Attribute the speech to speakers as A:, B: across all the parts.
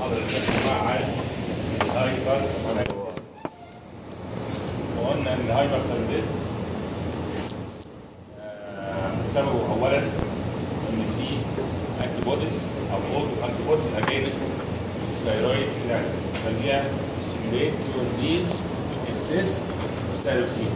A: المحاضرة اللي فاتت مع عن الهايبر ثايرويدزم. وقلنا ان الهايبر ثايرويدزم آه، سببه اولا ان في انتي بوديز او اوتو انتي بوديز اجينست الثايرويد جلاندز بنسميها ستيميوليت يوزديز اكسس ثايروكسين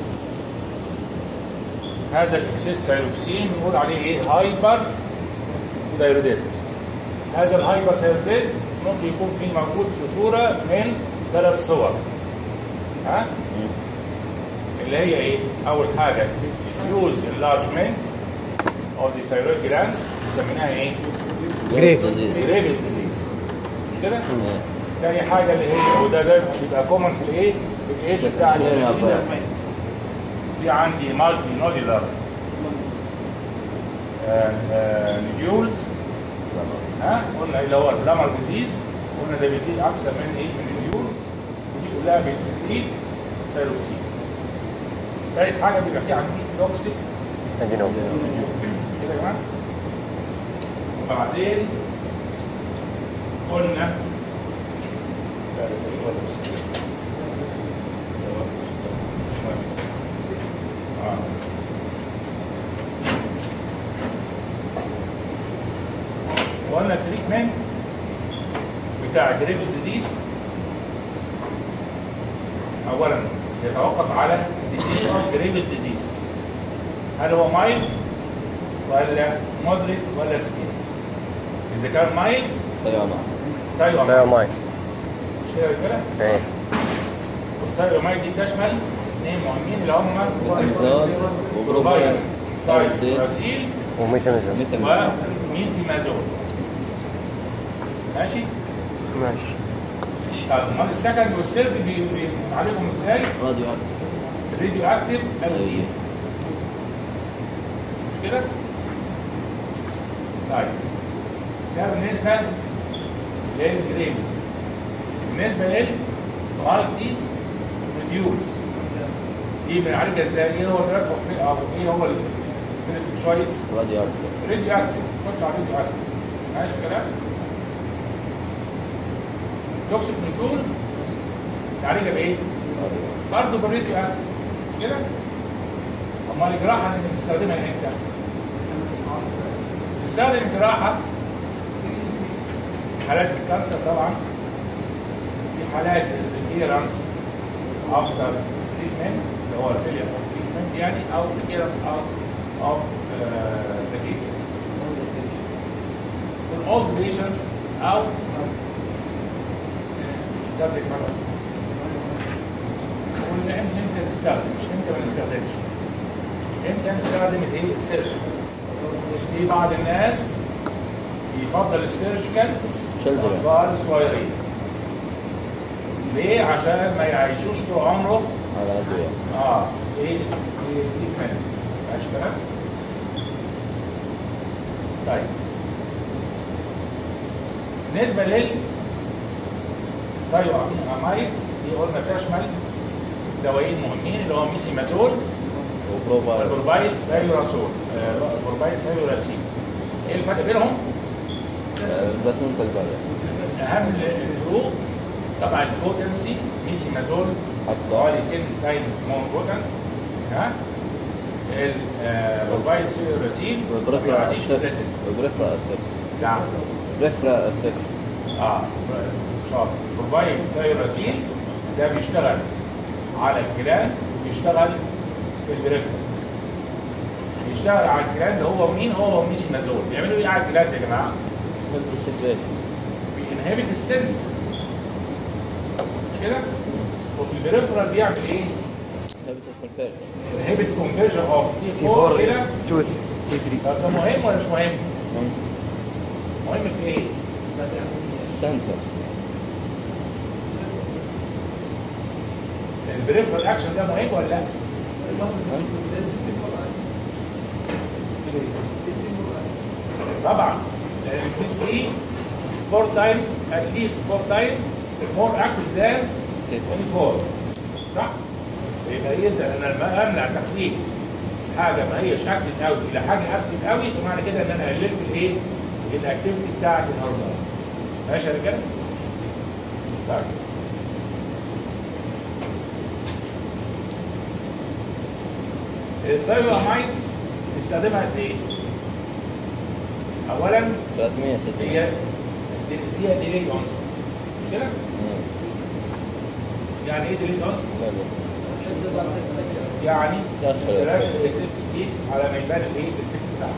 A: هذا الاكسس ثايروكسين بنقول عليه ايه هايبر ثايروديزم هذا الهايبر ثايروديزم ممكن يكون فيه موجود في صوره من ثلاث صور ها اللي هي ايه اول حاجه diffuse enlargement of the thyroid glands سميناها ايه
B: جريف
A: جريفز ديزيز كده تاني حاجه اللي هي وده ده بيبقى كومن في الايه في الايج بتاع الانسيزا في عندي مالتي نوديلر نيبيولز ها قلنا اللي هو البلامر ديزيز قلنا ده فيه اكثر من ايه من النيبيولز ودي كلها بتسكريت سيروسين تالت حاجه بيبقى في عندي توكسيك
B: ادينوم
A: كده يا جماعه وبعدين قلنا لا، ده إيه ولا مش إيه؟ مش مهم. آه. وقلنا التريتمنت بتاع جريفز ديزيز اولا يتوقف على ديزيز اوف جريفز ديزيز هل هو مايلد ولا مودريت ولا سكين اذا كان مايلد ثايرومايد
B: ثايرومايد
A: مش كده يا رجاله
B: ايه
A: والثايرومايد دي بتشمل اثنين مهمين اللي هم
C: إكزاز وبروبايل
A: ثايروسيل
B: وميثاميزم
A: وميزيمازول ماشي
B: ماشي
A: طب امال السكند والثيرد بي- بنعالجهم ازاي؟
C: راديو
A: راديو اكتيف ايودين مش كده؟ طيب ده بالنسبه للجريمز بالنسبه للمالتي ريديوز دي بنعالجها ازاي؟ ايه هو الدراج اوف او ايه هو الفيرست تشويس؟
C: راديو
A: راديو اكتيف خش على راديو اكتيف ماشي الكلام؟ توكسيك كنترول نعالجها بايه؟ برضه بالراديو اكتيف كده؟ امال الجراحه اللي بنستخدمها امتى؟ بنستخدم الجراحه في حالات الكانسر طبعا في حالات الريكيرنس افتر تريتمنت اللي هو الفيلير اوف تريتمنت يعني او ريكيرنس اوف اوف ذا كيس في الاولد بيشنتس او ده بيكرر قلنا امتى امتى نستخدم مش امتى ما نستخدمش امتى نستخدم الايه السيرجيكال في بعض الناس يفضل السيرجيكال
C: شلدر
A: اطفال صغيرين ليه عشان ما يعيشوش طول عمره
C: على أدوية
A: اه ايه ايه تريتمنت ماشي كلام طيب بالنسبه لل ثايرواميدز دي قلنا بتشمل دوايين مهمين اللي هو ميسيمازول
C: وبروبايل
A: والبوربايد ثايوراسول آه، البوربايد ثايوراسين ايه الفرق بينهم؟
C: بلاسنتا البالية
A: اهم الفروق طبعا البوتنسي ميسيمازول
C: أكثر
A: حوالي 10 تايمز مور بوتنت ها البوربايد ثايوراسين ما
C: والبريفرا
A: بيعديش البلاسنت
C: والبريفرا أفكت
A: نعم
C: بريفرا أفكت
A: اه شاطر البوربايد ثايوراسين ده بيشتغل على الجلاند وبيشتغل في البريفرا بيشتغل على الجلاند هو مين هو ميسيمازول بيعملوا ايه على الجلاند يا جماعه؟
C: سنتسيفيشن
A: بينهبت السنس مش كده وفي البريفرال بيعمل ايه
C: هابت الكونفيرجن
A: انهبت كونفرجن اوف تي
B: تي
A: 4
B: 4
A: الى
B: توث تي 3
A: طب ده مهم ولا مش مهم مهم في ايه
C: سنترز
A: البريفرال اكشن ده مهم ولا لا طبعا لان التي 3 4 تايمز اتليست 4 تايمز مور اكتف ذان 24 صح؟ يبقى اذا انا لما امنع تخليق حاجه ما هيش اكتف قوي الى حاجه اكتف قوي بمعنى كده ان انا قللت الايه؟ الاكتيفيتي بتاعت الهرمون ماشي يا رجاله؟ طيب الثايرومايدز نستخدمها قد ايه؟ اولا
C: 360
A: هي ليها ديلي اونست مش كده؟ يعني ايه ديلي اونست؟ يعني
C: تأخر.
A: ثلاثة ستيتس على ما يبان الايه الافكت بتاعها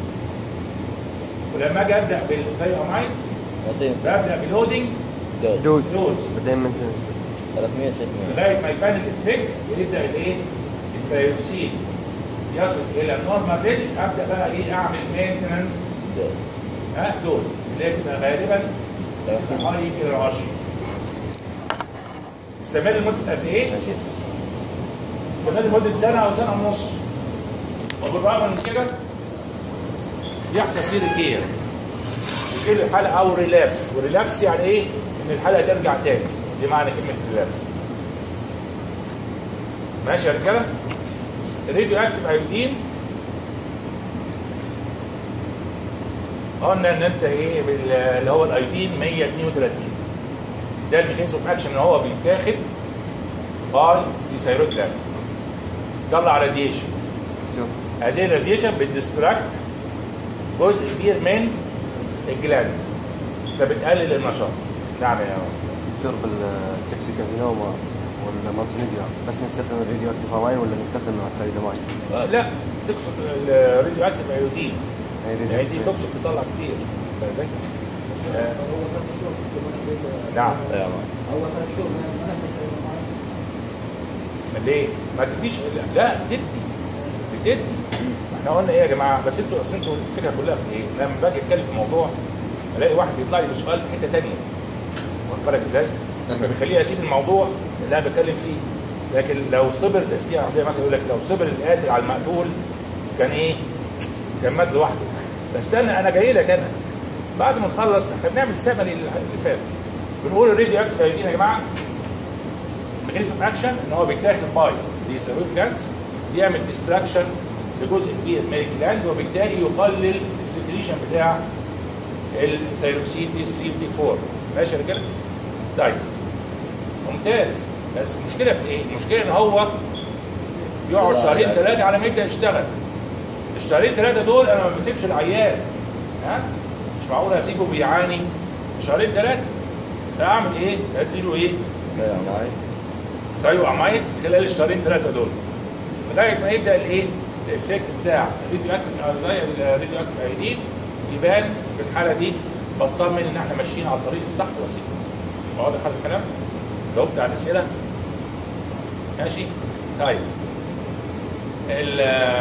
A: ولما اجي ابدا بالثايرومايدز
C: يعطيني
A: ببدا بلودنج
C: دوز
B: دوز
A: دوز
B: بعدين مينتنس
C: 300 600
A: لغايه ما يبان الافكت ويبدا الايه الثايروكسين يصل الى النورمال رينج ابدا بقى ايه اعمل مينتننس
C: دوز
A: ها دوز اللي هي بتبقى غالبا حوالي يمكن ال 10 تستمر لمده قد ايه؟
B: ماشي
A: تستمر لمده سنه او سنه ونص وبالرغم من كده يحصل فيه ريكير ريكير الحاله او ريلابس وريلابس يعني ايه؟ ان الحاله ترجع تاني دي معنى كلمه ريلابس ماشي يا رجاله؟ الراديو اكتف ايودين قلنا ان انت ايه بال- اللي هو الايودين 132 ده الميكانيزم اوف اكشن ان هو بيتاخد باي في ثيرويد جلاند طلع راديشن
B: شوف
A: هذه الراديشن بتدستراكت جزء كبير من الجلاند فبتقلل النشاط نعم يا
B: دكتور بالتكسيكافينوما والمونتينيجرا بس نستخدم الراديو اكتيف اماين ولا نستخدم الثايلاماين؟
A: آه، لا تقصد الراديو اكتيف ايودين يعني دي توكسيك بتطلع كتير فاهم؟ آه،
D: هو ثلاث شهور كمان
A: نعم
C: يا مان
D: هو ثلاث شهور ما ما نعمل
A: ليه؟ ما تديش لا بتدي بتدي احنا قلنا ايه يا جماعه بس انتوا اصل انتوا الفكره كلها في ايه؟ لما باجي اتكلم في موضوع الاقي واحد بيطلع لي بسؤال في حته ثانيه واخد بالك ازاي؟ فبيخليني اسيب الموضوع اللي انا بتكلم فيه لكن لو صبر في عندنا مثلا يقول لك لو صبر القاتل على المقتول كان ايه؟ كان مات لوحده استنى انا جاي لك انا بعد ما نخلص احنا بنعمل سمري اللي فات بنقول الراديو اكتيف ايودين يا جماعه ميكانيزم اكشن ان هو بيتاخد باي زي سيرويد جلاند بيعمل ديستراكشن لجزء كبير من الجلاند وبالتالي يقلل السكريشن بتاع الثيروكسين تي 3 تي 4 ماشي يا رجاله؟ طيب ممتاز بس المشكله في ايه؟ المشكله ان هو يقعد
C: لا،
A: شهرين
C: لا.
A: ثلاثه على ما يبدا يشتغل الشهرين ثلاثه دول انا ما بسيبش العيان ها مش معقول اسيبه بيعاني شهرين ثلاثه اعمل ايه؟ اديله ايه؟
C: لا يا معي
A: ثايو امايدز خلال الشهرين ثلاثه دول لغايه ما يبدا الايه؟ الافكت بتاع الراديو اكتف الراديو اكتف ايودين يبان في الحاله دي بطمن ان احنا ماشيين على الطريق الصح وسيط واضح هذا الكلام؟ جاوبت على الاسئله؟ ماشي؟ طيب ال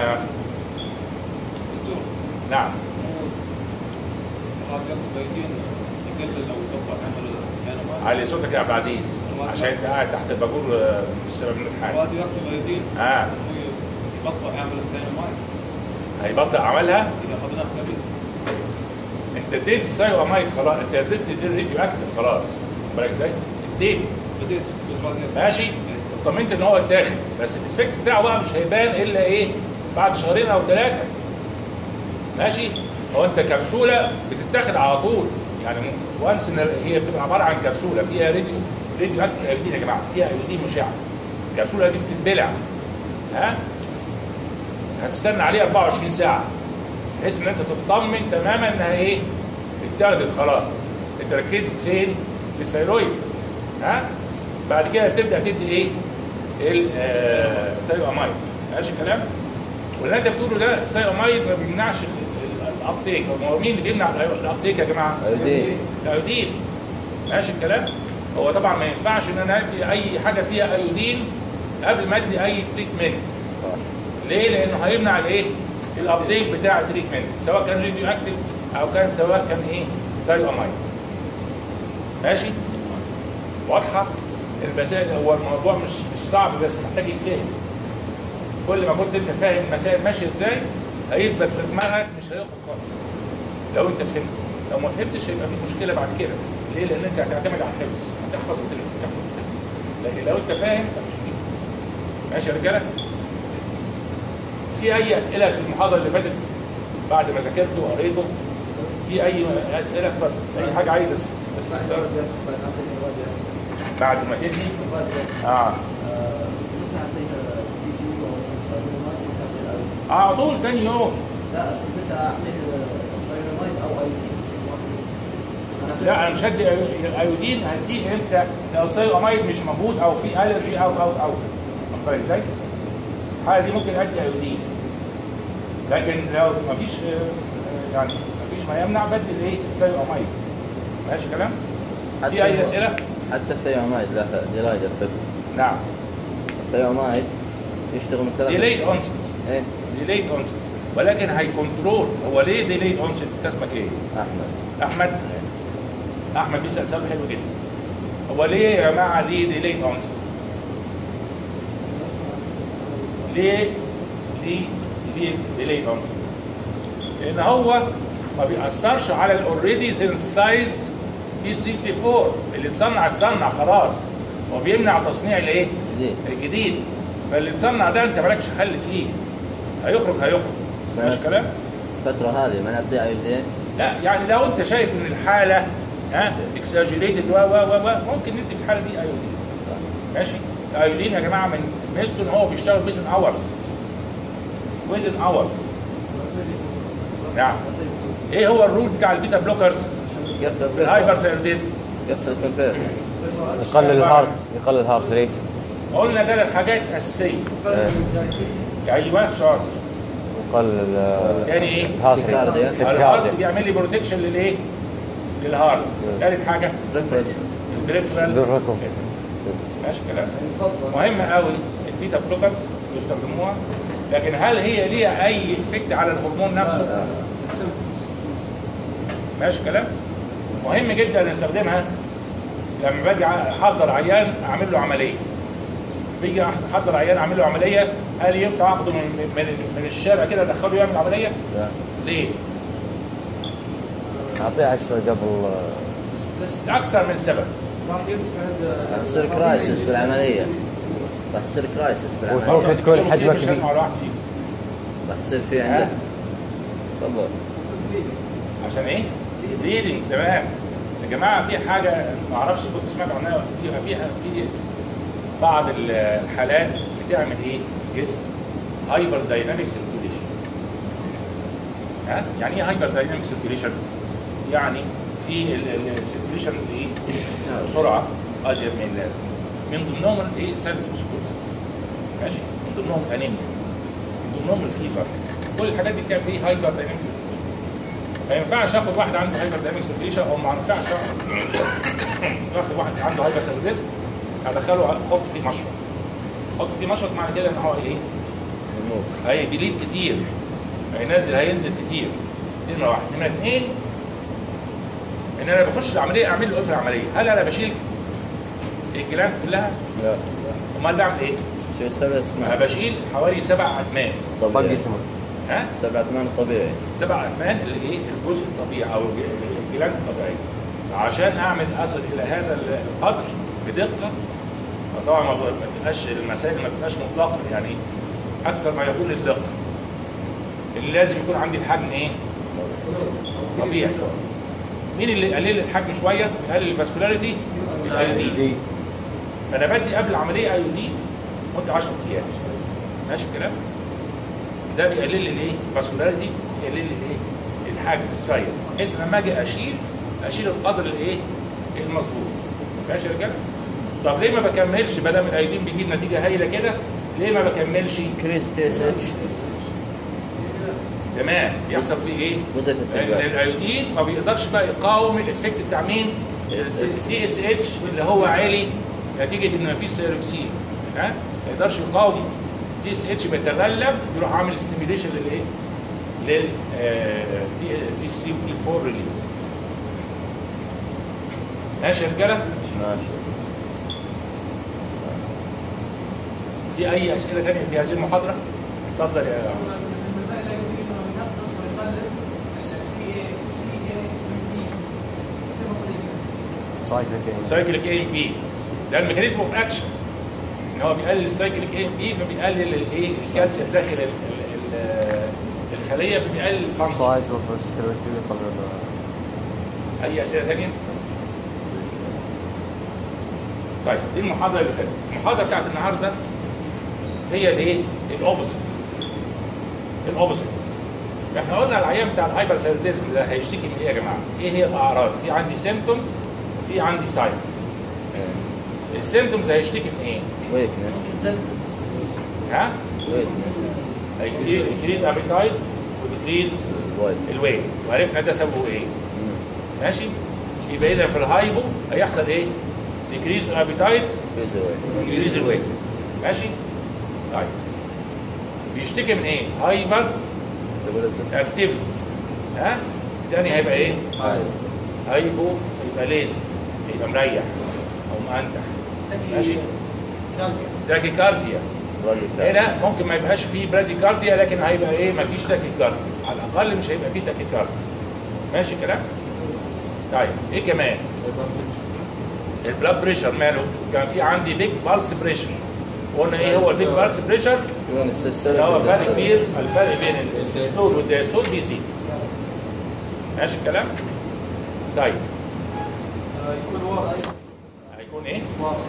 E: دكتور
A: نعم
E: الراديو اكتيفيتين يقلل لو يطبق عمل الثانوات
A: علي صوتك يا عبد العزيز عشان انت قاعد تحت الباجور آه، بسبب الامتحان
E: الراديو اكتيفيتين
A: اه
E: يطبق عمل الثانوات
A: هيبطئ عملها
E: اذا اخذناه قبل
A: انت اديت السايو امايد خلاص انت اديت تدي الراديو اكتف خلاص بالك ازاي؟ اديت
E: بديت بالراديو
A: ماشي اطمنت ان هو اتاخد بس الافكت بتاعه بقى مش هيبان الا ايه؟ بعد شهرين او ثلاثه ماشي؟ هو انت كبسوله بتتاخد على طول يعني وانس ان هي بتبقى عباره عن كبسوله فيها راديو راديو اكتف ايودين يا جماعه فيها ايودين مشع الكبسوله دي بتتبلع ها؟ هتستنى عليها 24 ساعه بحيث ان انت تطمن تماما انها ايه؟ اتاخدت خلاص انت ركزت فين؟ في الثيرويد ها؟ بعد كده تبدا تدي ايه؟ الثايو امايد ماشي الكلام؟ واللي انت بتقوله ده الثايو امايد ما بيمنعش ال- ال- الابتيك هو مين اللي بيمنع الأيو- الابتيك يا جماعه؟
C: ايودين
A: الايودين ماشي الكلام؟ هو طبعا ما ينفعش ان انا ادي اي حاجه فيها ايودين قبل ما ادي اي تريتمنت
C: صح
A: ليه؟ لانه هيمنع الايه؟ الابديت بتاع التريتمنت سواء كان راديو اكتف او كان سواء كان ايه؟ ثايو امايد ماشي؟ واضحه؟ المسائل هو الموضوع مش مش صعب بس محتاج يتفهم كل ما كنت انت فاهم المسائل ماشيه ازاي هيثبت في دماغك مش هيخرج خالص لو انت فهمت لو ما فهمتش هيبقى في مشكله بعد كده ليه؟ لان انت هتعتمد على الحفظ هتحفظ وتنسى تحفظ وتنسى لكن لو انت فاهم مفيش مشكله ماشي يا رجاله؟ في اي اسئله في المحاضره اللي فاتت بعد ما ذاكرته وقريته في اي اسئله اتفضل اي حاجه عايزه بس بس
D: بعد الراديو بعد ما اعطيني الراديو
A: بعد ما تدي
D: الراديو
A: اه
D: آه، متى اعطيه فيديو او سايلنت متى اعطيه
A: على طول تاني يوم
D: لا بس متى اعطيه سايلنت او اي
A: لا انا مش هدي أيو- ايودين هديه امتى لو سايوامايد مش موجود او في الرجي او او او فاهم ازاي؟ الحاله دي ممكن ادي ايودين لكن لو مفيش آه، آه، يعني مفيش ما يمنع بدل ايه السايوامايد ماشي كلام؟ في اي اسئله؟
C: حتى الثيومايد له ديلايد افكت
A: نعم
C: الثيومايد يشتغل من ثلاث
A: ديليد اونست
C: ايه
A: ديليد اونست ولكن هيكنترول هو ليه ديليد اونست اسمك ايه؟
C: احمد
A: احمد احمد بيسال سؤال حلو جدا هو ليه يا جماعه ليه ديليد اونست؟ ليه ليه ليه ديليد اونست؟ لان هو ما بيأثرش على الاوريدي سينسايزد دي 3 دي 4 اللي اتصنع اتصنع خلاص هو بيمنع تصنيع الايه؟
C: جديد
A: الجديد فاللي اتصنع ده انت مالكش حل فيه هيخرج هيخرج ماشي كلام؟
C: الفترة هذه ما نعطيه ايودين
A: لا يعني لو انت شايف ان الحاله ها اكساجريتد و و و و ممكن ندي في الحاله دي ايودين ماشي الايودين يا جماعه من ميزته ان هو بيشتغل ويزن اورز ويزن اورز نعم ايه هو الرول بتاع البيتا بلوكرز
C: يقفل
A: الهايبر ثايروديزم
C: يقفل الكونفيرت
B: يقلل الهارت يقلل الهارت ريت
A: قلنا ثلاث حاجات اساسيه ايوه شاطر
B: يقلل آه،
A: تاني ايه
B: الهارت ريت
C: الكارديا.
A: الهارت
B: الكارديا
A: بيعمل لي بروتكشن للايه للهارت ثالث حاجه
C: ريفرش
A: البريفرال
B: بالركب
A: ماشي كلام
D: يفضل
A: مهم قوي البيتا بلوكرز يستخدموها لكن هل هي ليها اي افكت على الهرمون نفسه؟ ماشي كلام؟ مهم جدا نستخدمها لما باجي احضر عيان اعمل له عمليه بيجي احضر عيان اعمل له عمليه هل ينفع اخده من من من الشارع كده ادخله يعمل عمليه؟
C: لا
A: ليه؟
B: اعطيه 10 قبل آه،
A: اكثر من سبب
D: راح يمكن
C: راح يصير كرايسس بالعملية راح يصير كرايسس بالعملية
B: ممكن تكون
A: كلهم
B: حجمه
A: مش
B: كبير.
A: هسمع ولا واحد فيهم
C: راح يصير في عنده تفضل
A: عشان ايه؟ ليدنج تمام يا جماعه في حاجه ما اعرفش كنت سمعت عنها فيها فيها في بعض الحالات بتعمل ايه؟ جسم هايبر دايناميك سيركيوليشن ها؟ يعني ايه هايبر دايناميك سيركيوليشن؟ يعني في السيركيوليشنز ايه؟ بسرعه ازيد من اللازم من ضمنهم الايه؟ سيركيوليشن ماشي؟ من ضمنهم انيميا من ضمنهم الفيفر كل الحاجات دي بتعمل ايه؟ هايبر دايناميك ما ينفعش اخد واحد عنده هايبر دايناميك سيركيوليشن او ما ينفعش آخد- اخد واحد عنده هايبر سيركيوليزم ادخله احط فيه مشرط احط فيه مشرط معنى كده ان هو ايه؟
C: يموت
A: هيجليد كتير هينزل هينزل كتير دي نمره واحد نمره اثنين ان انا بخش العمليه اعمل له ايه في العمليه؟ هل انا بشيل الجلاند كلها؟
C: لا
A: امال بعمل ايه؟
C: شو سبع
A: انا
C: اسماء
A: بشيل حوالي سبع ادمان
B: باقي
C: طبيعي
B: ثمان
A: ها؟
C: سبع ثمان طبيعي
A: سبع ادمان اللي ايه؟ الجزء الطبيعي او الج- الجلاند الطبيعي عشان اعمل اصل الى هذا القدر بدقه طبعا ما ما تبقاش المسائل ما تبقاش مطلقه يعني اكثر ما يكون الدقه اللي لازم يكون عندي الحجم ايه؟ طبيعي مين اللي يقلل الحجم شويه؟ يقلل الفاسكولاريتي؟ الايودين انا بدي قبل العمليه ايودين مده 10 ايام ماشي الكلام؟ ده بيقلل لي الايه؟ الفاسكولاريتي يقلل لي الايه؟ الحجم السايز بحيث لما اجي اشيل اشيل القدر الايه؟ المظبوط ماشي يا رجاله؟ طب ليه ما بكملش ما دام الايودين بيجيب نتيجه هايله كده ليه ما بكملش؟
C: كريس تي اس اتش
A: تمام بيحصل فيه ايه؟
C: وظيفة
A: ان
C: الفيدباك.
A: الايودين ما بيقدرش بقى يقاوم الافكت بتاع مين؟ الدي اس اتش اللي هو عالي نتيجه ان مفيش سيروكسين ها؟ ما يقدرش يقاوم الدي اس اتش بيتغلب يروح عامل ستيميليشن للايه؟ لل تي 3 وتي 4 ريليز ماشي يا رجاله؟
C: ماشي
A: في اي اسئله ثانيه في هذه المحاضره؟ اتفضل يا
F: المسائل اللي يريد انه ينقص ويقلل السي اي سي اي بي كيف طريقه؟
B: سايكليك
A: سايكليك اي ام بي ده الميكانيزم اوف اكشن ان هو بيقلل السايكليك اي ام بي فبيقلل الايه الكالسيوم داخل ال- ال- ال- الخليه فبيقلل الفانكشن
B: سايز اوف سكيورتي يقلل
A: اي اسئله ثانيه؟ طيب دي المحاضره اللي فاتت المحاضره بتاعت النهارده هي الايه؟ الاوبوزيت الاوبوزيت احنا قلنا العيان بتاع الهايبر ثايرويدزم ده هيشتكي من ايه يا جماعه؟ ايه هي الاعراض؟ في عندي سيمتومز وفي عندي ساينز السيمتومز هيشتكي من ايه؟
C: ويكنس
A: ها؟
C: ويكنس
A: انكريز ابيتايت وديكريز
C: الوايت
A: الويت وعرفنا ده سببه ايه؟ ماشي؟ يبقى اذا في الهايبو هيحصل ايه؟ ديكريز الابيتايت
C: كريز الوايت
A: انكريز الويت ماشي؟ طيب بيشتكي من ايه؟ هايبر
C: سيبوليزم
A: اكتيفيتي ها؟ تاني هيبقى ايه؟ هايبو هيبقى ليزي هيبقى مريح او مأنتخ ماشي؟ تاكيكارديا
C: راديكال
A: هنا ممكن ما يبقاش فيه براديكارديا لكن هيبقى ايه ما فيش تاكيكارديا على الاقل مش هيبقى فيه تاكيكارديا ماشي الكلام طيب ايه كمان البلاد بريشر ماله كان في عندي بيج بالس بريشر قلنا ايه هو البيج بالس بريشر
C: يكون السيستم
A: اللي هو فرق كبير الفرق بين السيستول والدياستول بيزيد ماشي الكلام طيب
F: يكون واضح
A: هيكون ايه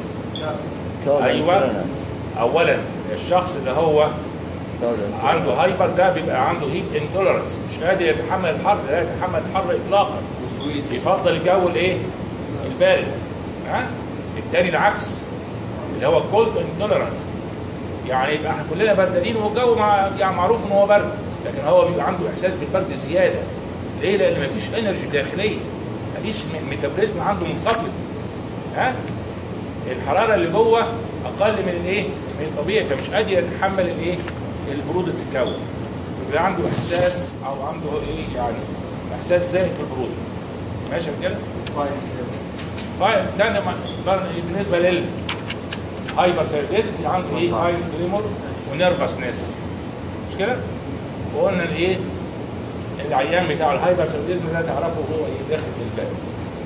C: كولن
A: أيوة.
C: كولنس.
A: اولا الشخص اللي هو
C: كولن
A: عنده هايبر ده بيبقى عنده هيت انتولرنس مش قادر يتحمل الحر لا يتحمل الحر اطلاقا يفضل الجو الايه البارد ها التاني العكس اللي هو الكولد انتولرنس يعني يبقى احنا كلنا بردانين والجو مع يعني معروف ان هو برد لكن هو بيبقى عنده احساس بالبرد زياده ليه؟ لان مفيش انرجي داخليه مفيش م- ميتابوليزم عنده منخفض ها الحراره اللي جوه اقل من الايه؟ من الطبيعي فمش قادر يتحمل الايه؟ البروده الجو يبقى عنده احساس او عنده ايه يعني احساس زائد بالبروده ماشي يا رجاله؟ طيب ده لما- بر- بالنسبه لل هايبر ثايرويدزم في عنده ايه؟ هاي تريمور ونيرفسنس مش كده؟ وقلنا الايه؟ العيان بتاع الهايبر ثايرويدزم ده تعرفه هو ايه داخل الباب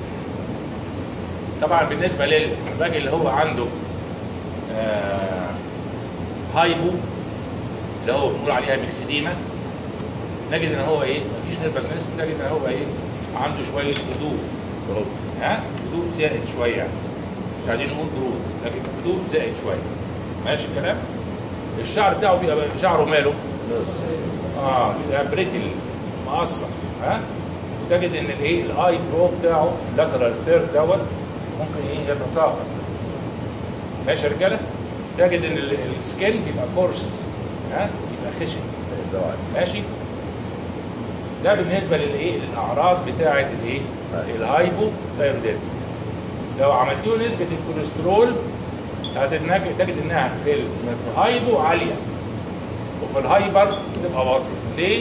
A: طبعا بالنسبه للراجل اللي هو عنده آه هايبو اللي هو بنقول عليها ميكسيديما نجد ان هو ايه مفيش نيرفسنس نجد ان هو ايه عنده شويه هدوء
C: برود
A: ها هدوء زائد شويه يعني مش عايزين نقول برود لكن هدوء زائد شويه ماشي الكلام الشعر بتاعه بيبقى شعره ماله اه بيبقى بريتل مقصر ها وتجد ان الايه الاي برو بتاعه لاترال ثيرد دوت ممكن ايه يتساقط ماشي يا رجاله تجد ان ال- السكين بيبقى كورس ها بيبقى خشن ماشي ده بالنسبه للايه للاعراض بتاعه الايه الهايبو ثايروديزم لو عملت له نسبه الكوليسترول هتنج- تجد انها في الهايبو عاليه وفي الهايبر بتبقى واطيه ليه؟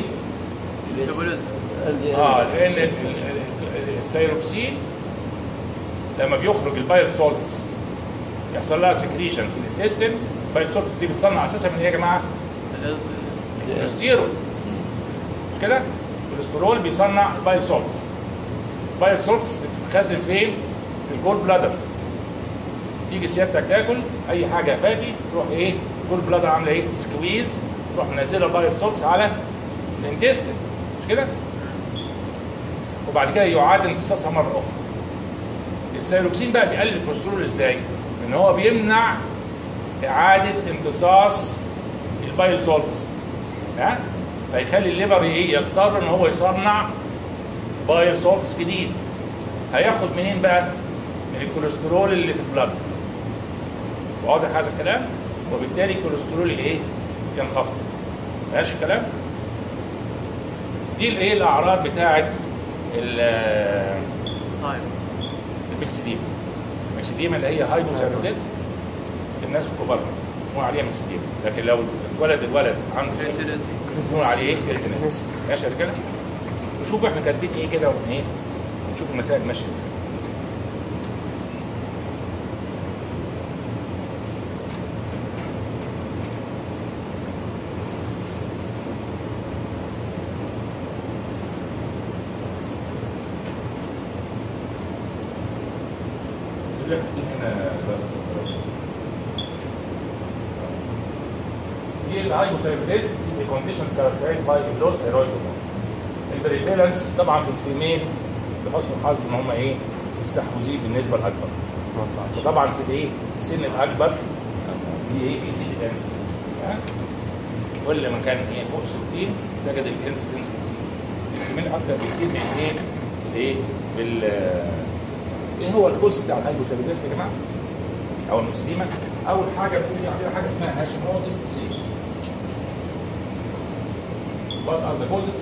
A: اه لان ال- ال- الثيروكسين لما بيخرج البايل سولتس يحصل لها سكريشن في الانتستين البايل سولتس دي بتصنع اساسا من ايه يا جماعه؟ الكوليسترول مش كده؟ الكوليسترول بيصنع البايل سولتس البايل سولتس بتتخزن فين؟ في الجول بلادر تيجي سيادتك تاكل اي حاجه فاتي تروح ايه؟ الجول بلادر عامله ايه؟ سكويز تروح منزله البايل سولتس على الانتستين مش كده؟ وبعد كده يعاد امتصاصها مره اخرى الثيروكسين بقى بيقلل الكوليسترول ازاي؟ ان هو بيمنع اعاده امتصاص البايل سولتس ها فيخلي الليبر ايه يضطر ان هو يصنع بايل سولتس جديد هياخد منين بقى؟ من الكوليسترول اللي في البلد واضح هذا الكلام؟ وبالتالي الكوليسترول ايه؟ ينخفض ماشي الكلام؟ دي الايه الاعراض بتاعت ال- الميكسيديما الميكسيديما اللي هي هايبوثايروديزم الناس الكبار بنقول عليها ميكسيديما لكن لو اتولد الولد عنده بنقول عليه ايه كريتينيزم ماشي يا رجاله نشوف احنا كاتبين ايه كده ون ايه نشوف المسائل ماشيه ازاي يقول لك دي هنا بس دي الهايبوثايروديزم is a condition characterized by a low thyroid hormone. البريفالنس طبعا في الفيميل لحسن الحظ ان هم ايه استحوذيه بالنسبه الاكبر
B: 18
A: وطبعا في الايه السن الاكبر دي ايه بيزيد الانسلنس ها؟ كل ما كان ايه فوق 60 تجد الانسلنس بتزيد الكمين اكتر بكتير من ايه الايه بال ايه هو الكوز بتاع الهايبوثايروديزم يا جماعه او المسلمه اول حاجه بنقول عندنا حاجه اسمها هاشيموتوز ديزيز وات ار ذا كوزز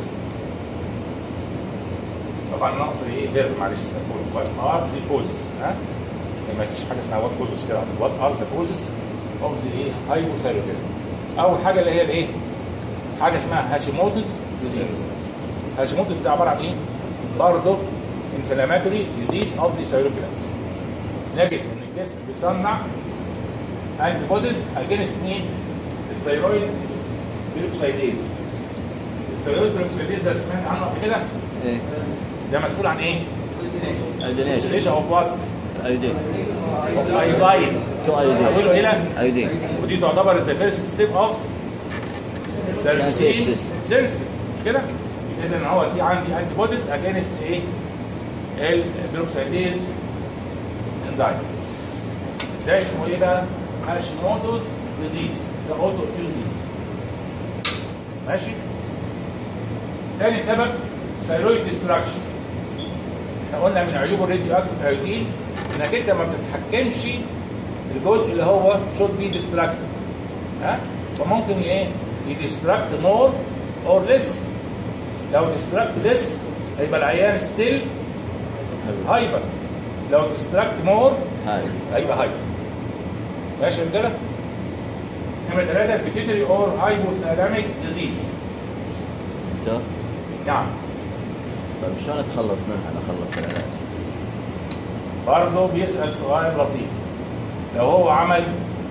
A: طبعا نقص ايه فيرب معلش وات ار ذا كوزز ها ما فيش حاجه اسمها وات كوزز كده وات ار ذا كوزز اوف ذا ايه هايبوثايروديزم اول حاجه اللي هي الايه حاجه اسمها هاشيموتوز ديزيز هاشيموتوز ده عباره عن ايه برضه انفلاماتوري ديزيز اوف ذا ثايرويد نجد ان الجسم بيصنع انتي بوديز اجينست مين الثيرويد بيروكسيديز الثيرويد بيروكسيديز ده سمعت عنه قبل كده
C: ايه
A: ده مسؤول عن ايه؟
C: ايودينيشن
A: ليش اوف وات؟
C: ايودين
A: اوف ايوداين
C: تو ايودين
A: اقول الى
C: ايودين
A: ودي تعتبر ذا فيرست ستيب اوف سيرسين
C: Synthesis.
A: سينسس مش كده؟ اذا هو في عندي انتي بوديز اجينست ايه؟ البيروكسيديز انزايم ده اسمه ايه بقى؟ هاشيموتوز ديزيز ده اوتو اميون ديزيز ماشي؟ تاني سبب ثيرويد ديستراكشن احنا قلنا من عيوب الراديو اكتيف ايودين انك انت ما بتتحكمش في الجزء اللي هو should be distracted ها فممكن ايه يديستراكت more or less لو distract less هيبقى العيان still هايبر لو distract more
C: هاي
A: هيبقى هايبر ماشي يا رجاله نمرة ثلاثة بيتيتري اور هايبوثالاميك ديزيز
C: دكتور
A: نعم
C: طيب شلون اتخلص منها انا اخلص العلاج؟
A: برضه بيسأل سؤال لطيف لو هو عمل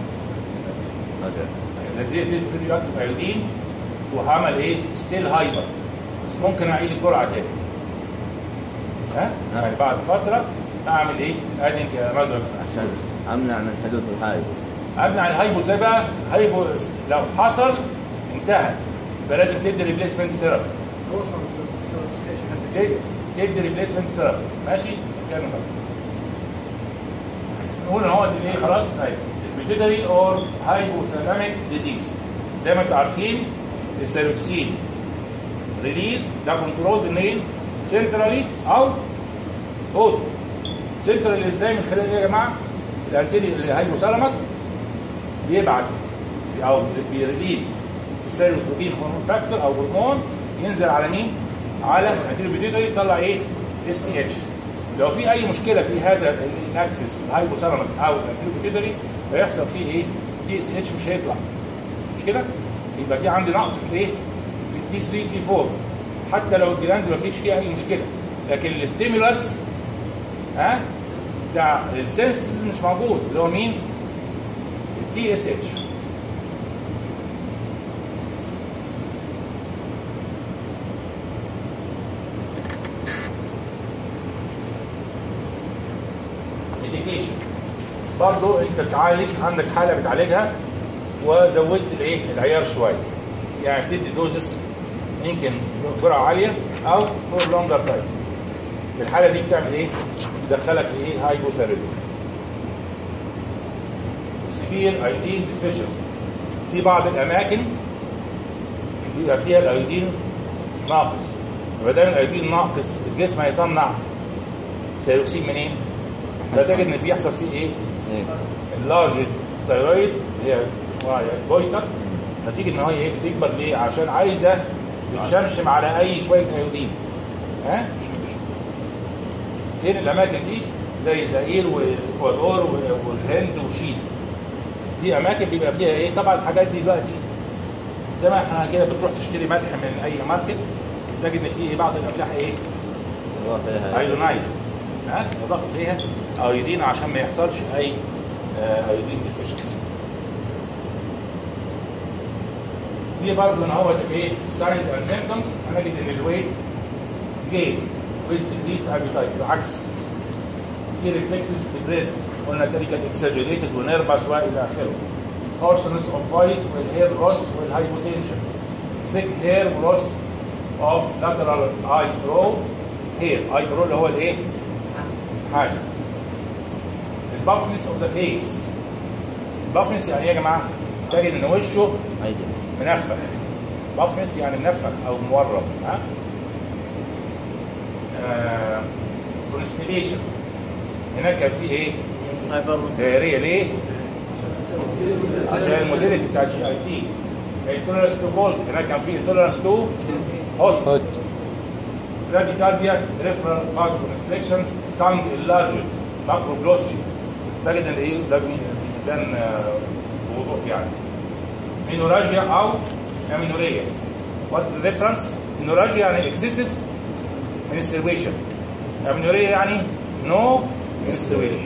C: اوكي
A: دي دي راديو اكتيف ايودين وعمل ايه ستيل هايبر بس ممكن اعيد الجرعه تاني ها يعني بعد فتره اعمل ايه ادنك مثلا
C: عشان امنع من حدوث الحايب
A: امنع الهايبو ازاي بقى هايبو لو حصل انتهى يبقى لازم تدي ريبليسمنت ثيرابي
F: وصل السبيشن حق
A: تدي ريبليسمنت ثيرابي ماشي كمل بقى نقول ان هو دي ايه خلاص طيب البيتيتري اور هايبوثالاميك ديزيز زي ما انتم عارفين السيروكسين ريليز ده كنترول منين سنترالي او اوتو سنترالي ازاي من خلال ايه يا جماعه الانتيري الهايبوثالاموس بيبعت او بيريليز السيروتروبين هرمون فاكتور او هرمون ينزل على مين على الانتيري بيتيتري يطلع ايه اس تي اتش لو في اي مشكله في هذا الاكسس الهايبوثالاموس او الانتيري بيتيتري هيحصل فيه ايه دي اس اتش مش هيطلع مش كده يبقى في عندي نقص في الايه في التي 3 تي 4 حتى لو الجلاند ما فيش فيها اي مشكله لكن الاستيمولاس ها بتاع السنسز مش موجود اللي هو مين التي اس اتش ميديكيشن برضه انت بتعالج عندك حاله بتعالجها وزودت الايه العيار شويه يعني بتدي دوزس يمكن جرعه عاليه او فور لونجر تايم في الحاله دي بتعمل ايه؟ تدخلك في ايه؟ هايبوثيروديزم سيفير ايودين ديفيشنسي في بعض الاماكن بيبقى فيها الايودين ناقص فما دام الايودين ناقص الجسم هيصنع سيروكسين منين؟ فتجد ان بيحصل فيه ايه؟
C: ايه
A: اللارج ثايرويد هي بويتر نتيجه ان هي ايه بتكبر ليه؟ عشان عايزه بتشمشم على اي شويه ايودين ها؟ فين الاماكن دي؟ زي زئير والاكوادور والهند وشيلي دي اماكن بيبقى فيها ايه؟ طبعا الحاجات دي دلوقتي زي ما احنا كده بتروح تشتري ملح من اي ماركت تجد ان في بعض الاملاح ايه؟
C: اضافه لها
A: ايودينايز ها اضاف اليها ايودين عشان ما يحصلش اي آه، ايودين ديفيشنسي دي برضه ان هو ايه ساينز اند سيمبتومز هنجد ان الويت جين ويز ديكريست ابيتايت بالعكس في ريفلكسز ديبريست قلنا تلك اكساجيريتد ونيرفس والى اخره hoarseness of voice والهير loss والهايبوتنشن thick hair loss of lateral eyebrow هير هايبر اللي هو الايه حاجه البافنس اوف ذا فيس البافنس يعني ايه يا جماعه تجد ان وشه
C: عادي
A: منفخ بافنس يعني منفخ او مورم ها كونستيبيشن هناك كان في ايه
C: هايبر
A: دائريه ليه عشان الموديلتي بتاع الجي اي تي التولرنس تو جولد هناك كان في التولرنس تو هوت
B: هوت
A: براديكارديا ريفرال فازو كونستريكشنز تانج اللارج ماكرو جلوسي تجد ان ايه ده بيبان آه، بوضوح يعني مينوراجيا او امينوريا واتس ذا ديفرنس مينوراجيا يعني اكسسيف menstruation امينوريا يعني نو menstruation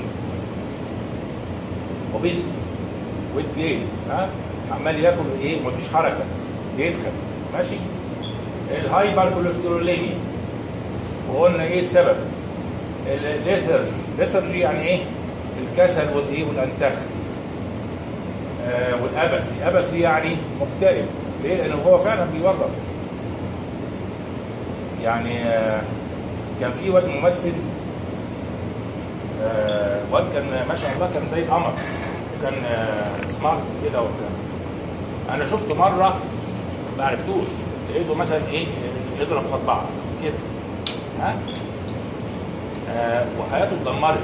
A: وبيز ويت جين ها عمال ياكل ايه مفيش حركه يدخل ماشي الهايبر كوليستروليميا وقلنا ايه السبب الليثرجي الليثرجي يعني ايه الكسل والايه والانتخ آه والابثي ابثي يعني مكتئب ليه لانه هو فعلا بيورط يعني آه كان في واد ممثل آه واد كان ما شاء الله كان زي القمر كان آه سمارت كده وكان انا شفته مره ما عرفتوش لقيته مثلا ايه يضرب في صباعه كده ها آه وحياته اتدمرت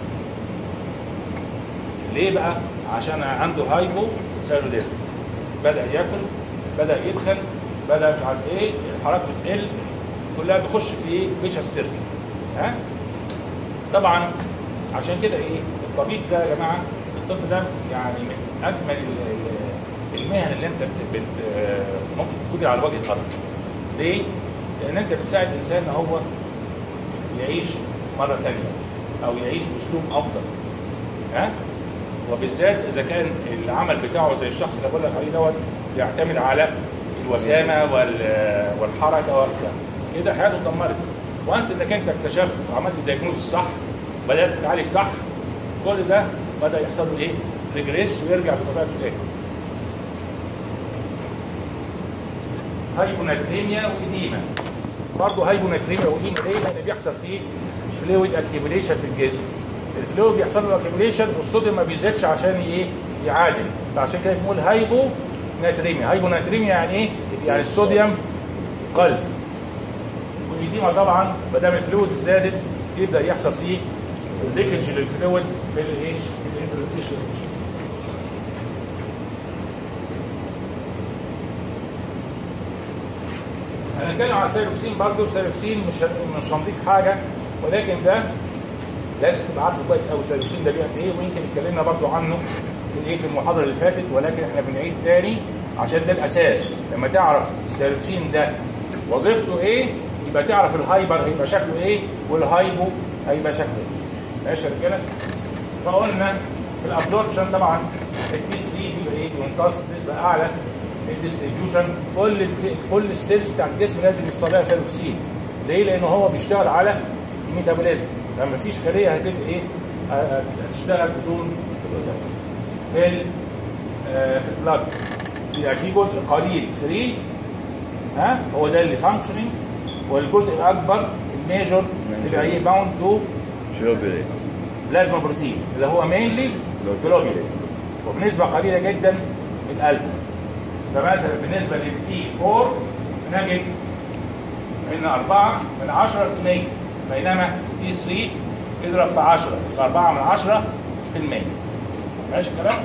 A: ليه بقى؟ عشان عنده هايبو ثايرويدزم بدا ياكل بدا يدخن بدا مش عارف ايه حركته تقل كلها بيخش في ايه؟ فيشس سيركل ها؟ طبعا عشان كده ايه؟ الطبيب ده يا جماعه الطب ده يعني من اجمل ال- ال- المهن اللي انت بت بت ممكن تكون على وجه الارض. ليه؟ لان انت بتساعد الانسان ان هو يعيش مره ثانيه او يعيش باسلوب افضل. ها؟ وبالذات اذا كان العمل بتاعه زي الشخص اللي بقول لك عليه دوت بيعتمد على الوسامه وال- والحركه وبتاع كده حياته اتدمرت وانس انك انت اكتشفت وعملت الدياجنوز الصح بدات تتعالج صح كل ده بدا يحصل له ايه؟ ريجريس ويرجع لطبيعته تاني. هايبوناتريميا وإديمة برضه هايبوناتريميا وإديمة ليه؟ لأن بيحصل فيه فلويد اكيوميليشن في الجسم الفلويد بيحصل له اكيوميليشن والصوديوم ما بيزيدش عشان ايه؟ يعادل فعشان كده بنقول هايبو ناتريميا هايبو ناتريميا يعني ايه؟ يعني الصوديوم قل والإديمة طبعا ما دام الفلويد زادت يبدأ يحصل فيه ليكج للفلويد في الايه؟ في الانترستيشن هنتكلم على السيروكسين برضه السيروكسين مش مش هنضيف حاجه ولكن ده لازم تبقى عارفه كويس قوي السيروكسين ده بيعمل ايه ويمكن اتكلمنا برضه عنه في ايه في المحاضره اللي فاتت ولكن احنا بنعيد تاني عشان ده الاساس لما تعرف السيروكسين ده وظيفته ايه يبقى تعرف الهايبر هيبقى شكله ايه والهايبو هيبقى شكله ايه ماشي يا رجاله فقلنا في الابزوربشن طبعا التي 3 بيبقى ايه بيمتص نسبه اعلى الديستريبيوشن كل الت- كل السيلز بتاع الجسم لازم يحصل لها سيروكسين ليه؟ لان هو بيشتغل على الميتابوليزم لما مفيش خليه هتبقى ايه؟ ه- هتشتغل بدون في ال آه، في البلاد يبقى في جزء قليل فري ها هو ده اللي فانكشننج والجزء الاكبر الميجور اللي هي باوند تو
C: شوبري
A: بلازما بروتين اللي هو مينلي جلوبولين وبنسبه قليله جدا القلب فمثلا بالنسبه للتي 4 نجد ان 4 من 10% بينما التي 3 اضرب في 10 يبقى 4 من 10 في المية ماشي الكلام؟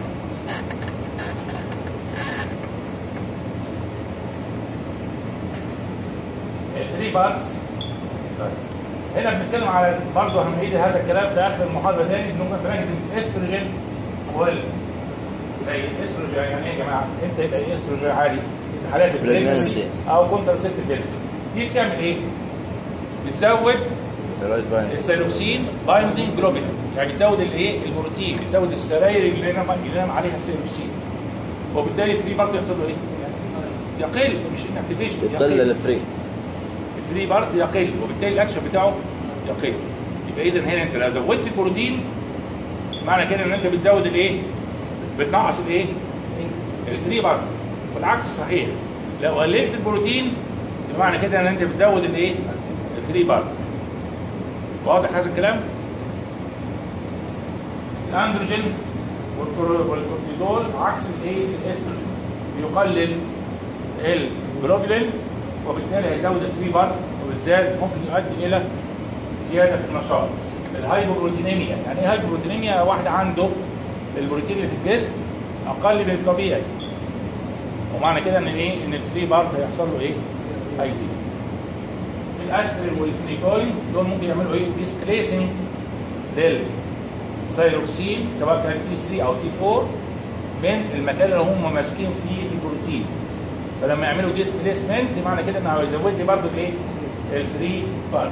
A: الثري بارتس هنا بنتكلم على برضه هنعيد هذا الكلام في اخر المحاضره تاني ان ممكن بنجد الاستروجين وال زي الاستروجين يعني ايه يا جماعه؟ امتى يبقى ايه استروجين عالي؟ في حالات البريجنسي
C: Pregnancy.
A: او كونترسيبتيف بيلز دي بتعمل ايه؟ بتزود
C: رايت باين
A: السيروكسين بايندينج جلوبولين يعني بتزود الايه؟ البروتين بتزود السراير اللي نام اللي نام عليها السيروكسين وبالتالي في برضه يحصل له ايه؟ يقل مش انكتيفيشن
C: يقل الفري
A: الفري بارت يقل وبالتالي الاكشن بتاعه يقل يبقى اذا هنا انت لو زودت البروتين معنى كده ان انت بتزود الايه؟ بتنقص الايه؟ الفري بارت والعكس صحيح لو قللت البروتين يبقى معنى كده ان انت بتزود الايه؟ الفري بارت واضح هذا الكلام؟ الاندروجين والكور- والكورتيزول عكس الايه؟ الاستروجين بيقلل الجلوبولين وبالتالي هيزود الفري بارت وبالذات ممكن يؤدي الى زياده في النشاط. الهايبوبروتينيميا يعني ايه هايبوبروتينيميا؟ واحد عنده البروتين اللي في الجسم اقل من الطبيعي. ومعنى كده ان ايه؟ ان الفري بارت هيحصل له ايه؟ هيزيد. الاسبرين والفينيكوين دول ممكن يعملوا ايه؟ ديسبليسنج للثايروكسين سواء كان تي 3 او تي 4 من المكان اللي هم ماسكين فيه في البروتين. فلما يعملوا ديسبليسمنت معنى كده انه هيزود لي برضه الايه؟ الفري بارت.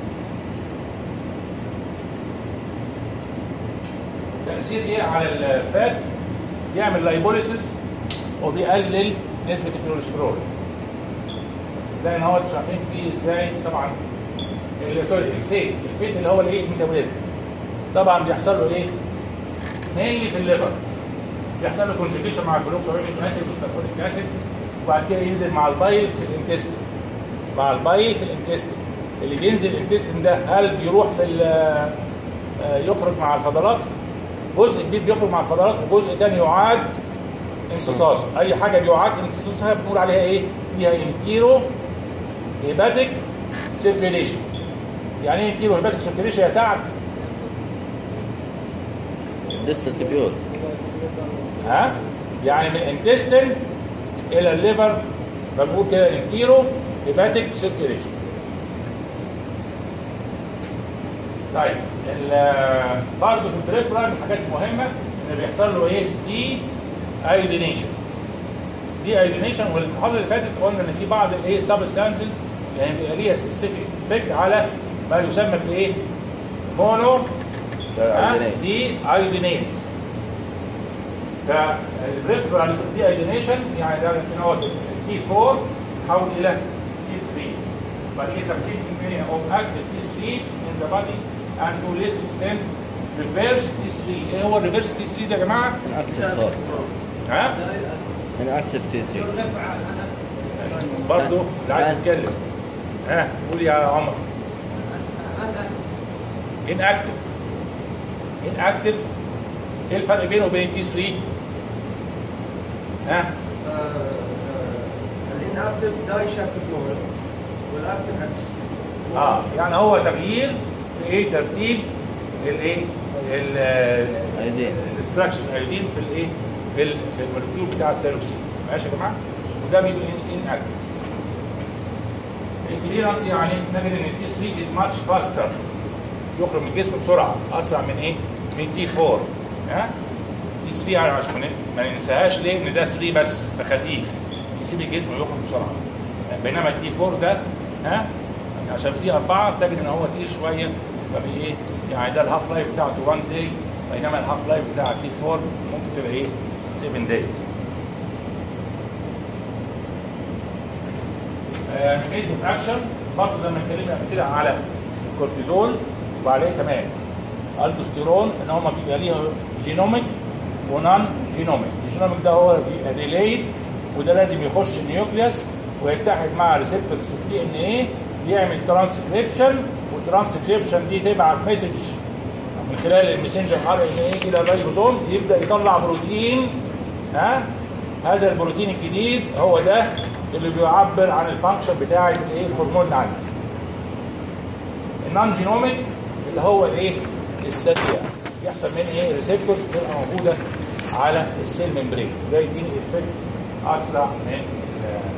A: تأثير ايه على الفات؟ يعمل لايبوليسيس وبيقلل نسبة الكوليسترول. ده ان هو شايفين فيه ازاي طبعا ال- سوري الفيت الفيت اللي هو الايه الميتابوليزم طبعا بيحصل له ايه؟ مينلي في الليفر بيحصل له كونجيجيشن مع الجلوكوريك اسيد والسلفوريك اسيد وبعد كده ينزل مع البايل في الانتستين مع البايل في الانتستين اللي بينزل الانتستين ده هل بيروح في ال- آه، يخرج مع الفضلات جزء كبير بيخرج مع الفضلات وجزء تاني يعاد امتصاصه اي حاجه بيعاد امتصاصها بنقول عليها ايه ليها انتيرو هيباتيك سيركيليشن يعني ايه انتيرو هيباتيك سيركيليشن يا سعد
C: ديستريبيوت
A: ها يعني من الانتستين الى الليفر فبنقول كده انتيرو هيباتيك سيركيليشن طيب ال- برضه في البريفرال من الحاجات المهمه ان بيحصل له ايه دي ايودينيشن دي ايودينيشن والمحاضره اللي فاتت قلنا ان في بعض الايه سبستانسز يعني بيبقى ليها سبيسيفيك افكت على ما يسمى بالايه مونو دي ايودينيز فالبريفرال دي ايودينيشن يعني ده يمكن هو تي 4 تحول الى تي 3 بعد كده 50% of active T3 in the body and to less extent reverse T3 ايه هو الريفرس T3 ده يا جماعه؟
C: اكتف ثوت
A: ها؟
C: انا اكتف تي 3
F: يرتفع انا
A: برضه اللي عايز يتكلم ها قول يا عمر
F: انا
A: inactive inactive ايه الفرق بينه وبين تي 3 ها
D: الاناكتف ده يشكل نور والاكتف عكس
A: اه يعني هو تغيير في ايه ترتيب الايه
C: أيدين.
A: الاستراكشر الايودين في الايه في ال- في المولكيول بتاع الثيروكسين ماشي يا جماعه وده بيبقى ان اكتف الكليرنس يعني نجد ان التي 3 از ماتش فاستر يخرج من الجسم بسرعه اسرع من ايه؟ من تي 4 ها؟ تي 3 يعني عشان ما ن- ما ننساهاش ليه؟ ان ده 3 بس فخفيف يسيب الجسم ويخرج بسرعه بينما التي 4 ده ها؟ عشان فيه اربعه تجد ان هو تقيل شويه فبي ايه؟ يعني ده الهاف لايف بتاعته 1 داي بينما الهاف لايف بتاع التي 4 ممكن تبقى ايه؟ 7 دايز ميكانيزم اكشن برضه زي ما اتكلمنا قبل كده على الكورتيزول وعليه كمان الدوستيرون ان هم بيبقى ليه جينوميك ونون جينوميك الجينوميك ده هو بيبقى ديليد وده لازم يخش النيوكليوس ويتحد مع ريسبتورز في الدي ان ايه يعمل ترانسكريبشن والترانسكريبشن دي تبعت مسج من خلال المسنجر ار ان ايه الى الريبوزوم يبدا يطلع بروتين ها هذا البروتين الجديد هو ده اللي بيعبر عن الفانكشن بتاعه الايه الهرمون اللي عندك النون جينوميك اللي هو الايه السريع يحصل من ايه ريسبتورز بتبقى موجوده على السيل ممبرين ده يديني افكت اسرع من ال-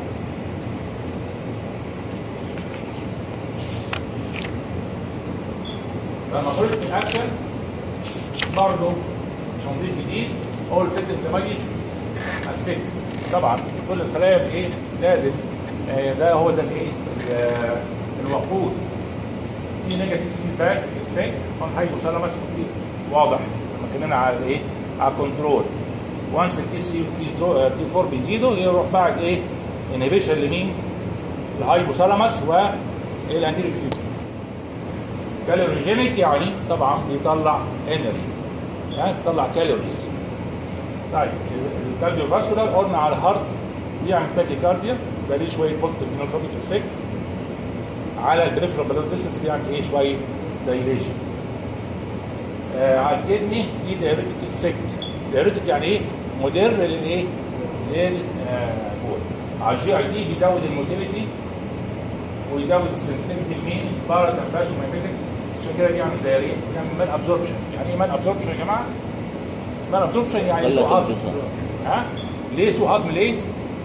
A: لما خرجت من الاكشن برضه مش هنضيف جديد هو السيستم زمالي افكت طبعا كل الخلايا بايه لازم آه، ده هو ده الايه ال- الوقود في نيجاتيف فيدباك افكت اون هايبوثالاموس واضح لما اتكلمنا على الايه على الكنترول وانس التي 3 والتي تي 4 بيزيدوا يروح بعد ايه انهبيشن لمين الهايبوثالاموس والانتيريور بيتيوتري كالوريجينيك يعني طبعا بيطلع انرجي يعني بيطلع كالوريز طيب الكارديو فاسكولار قلنا على الهارت بيعمل تاكي كارديا يبقى ليه شويه بوزيتيف نيوروفوبيك افكت على البريفرال بلاد ديستنس بيعمل ايه شويه دايليشن آه على الكدني دي دايريتك افكت دايريتك يعني ايه مدر للايه للبول على الجي اي دي بيزود الموتيليتي ويزود السنسيتيفيتي لمين بارز امباشو مايميتكس عشان كده بيعمل دايريا بيعمل مان ابزوربشن يعني ايه مان ابزوربشن يا جماعه مان ابزوربشن يعني
C: قلة
A: سوء هضم
C: انفصال.
A: ها ليه سوء هضم ليه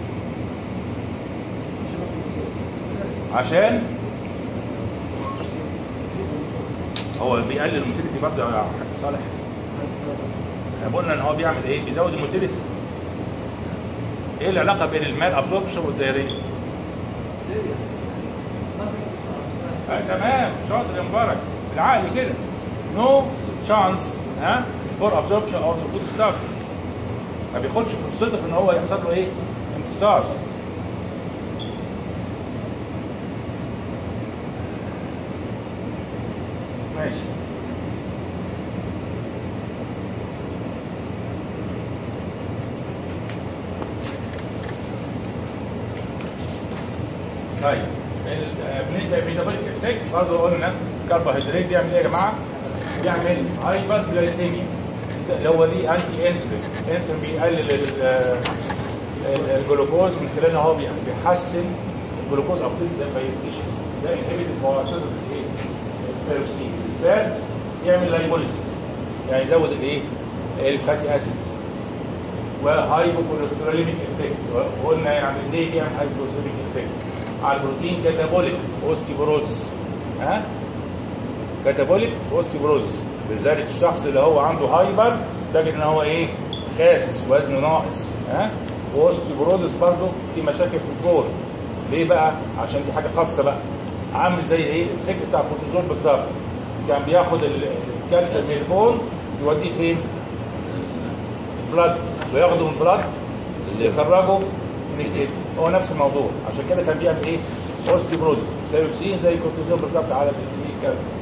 A: عشان هو بيقلل الموتيليتي برضه يا حاج صالح احنا قلنا ان هو بيعمل ايه بيزود الموتيليتي ايه العلاقه بين المال ابزوربشن والدايريه آه، تمام شاطر يا مبارك بالعقل كده نو شانس ها فور ابزوربشن اوف ذا فود ستاف ما بياخدش فرصته في ان هو يحصل له ايه امتصاص ماشي طيب ال- آه، بالنسبه للميتابوليك افكت برضه قلنا الكربوهيدرات بيعمل ايه يا جماعه؟ بيعمل هايبر جلايسيميا اللي هو دي انتي انسولين انسولين بيقلل ال- آه، ال- الجلوكوز من خلال ان هو بي- بيحسن الجلوكوز ابتيك زي ما يديشز ده انهبيت مواصله الايه؟ الستيروسين الفات يعمل لايبوليسيس يعني يزود الايه؟ الفاتي اسيدز وهايبوكوليستروليميك افكت قلنا يعني ليه بيعمل هايبوكوليستروليميك افكت على البروتين كاتابوليك اوستيبروزس ها كاتابوليك اوستيبروزس لذلك الشخص اللي هو عنده هايبر تجد ان هو ايه خاسس وزنه ناقص ها واوستيبروزس برضه في مشاكل في الجول ليه بقى عشان دي حاجه خاصه بقى عامل زي ايه الفكر بتاع الكورتيزول بالظبط كان بياخد ال- الكالسيوم من البون يوديه فين بلاد وياخده من البلاد يخرجه من الكلى هو نفس الموضوع عشان كده كان بيعمل ايه اوستيبروزس سيروكسين زي الكورتيزون بالظبط على الكالسيوم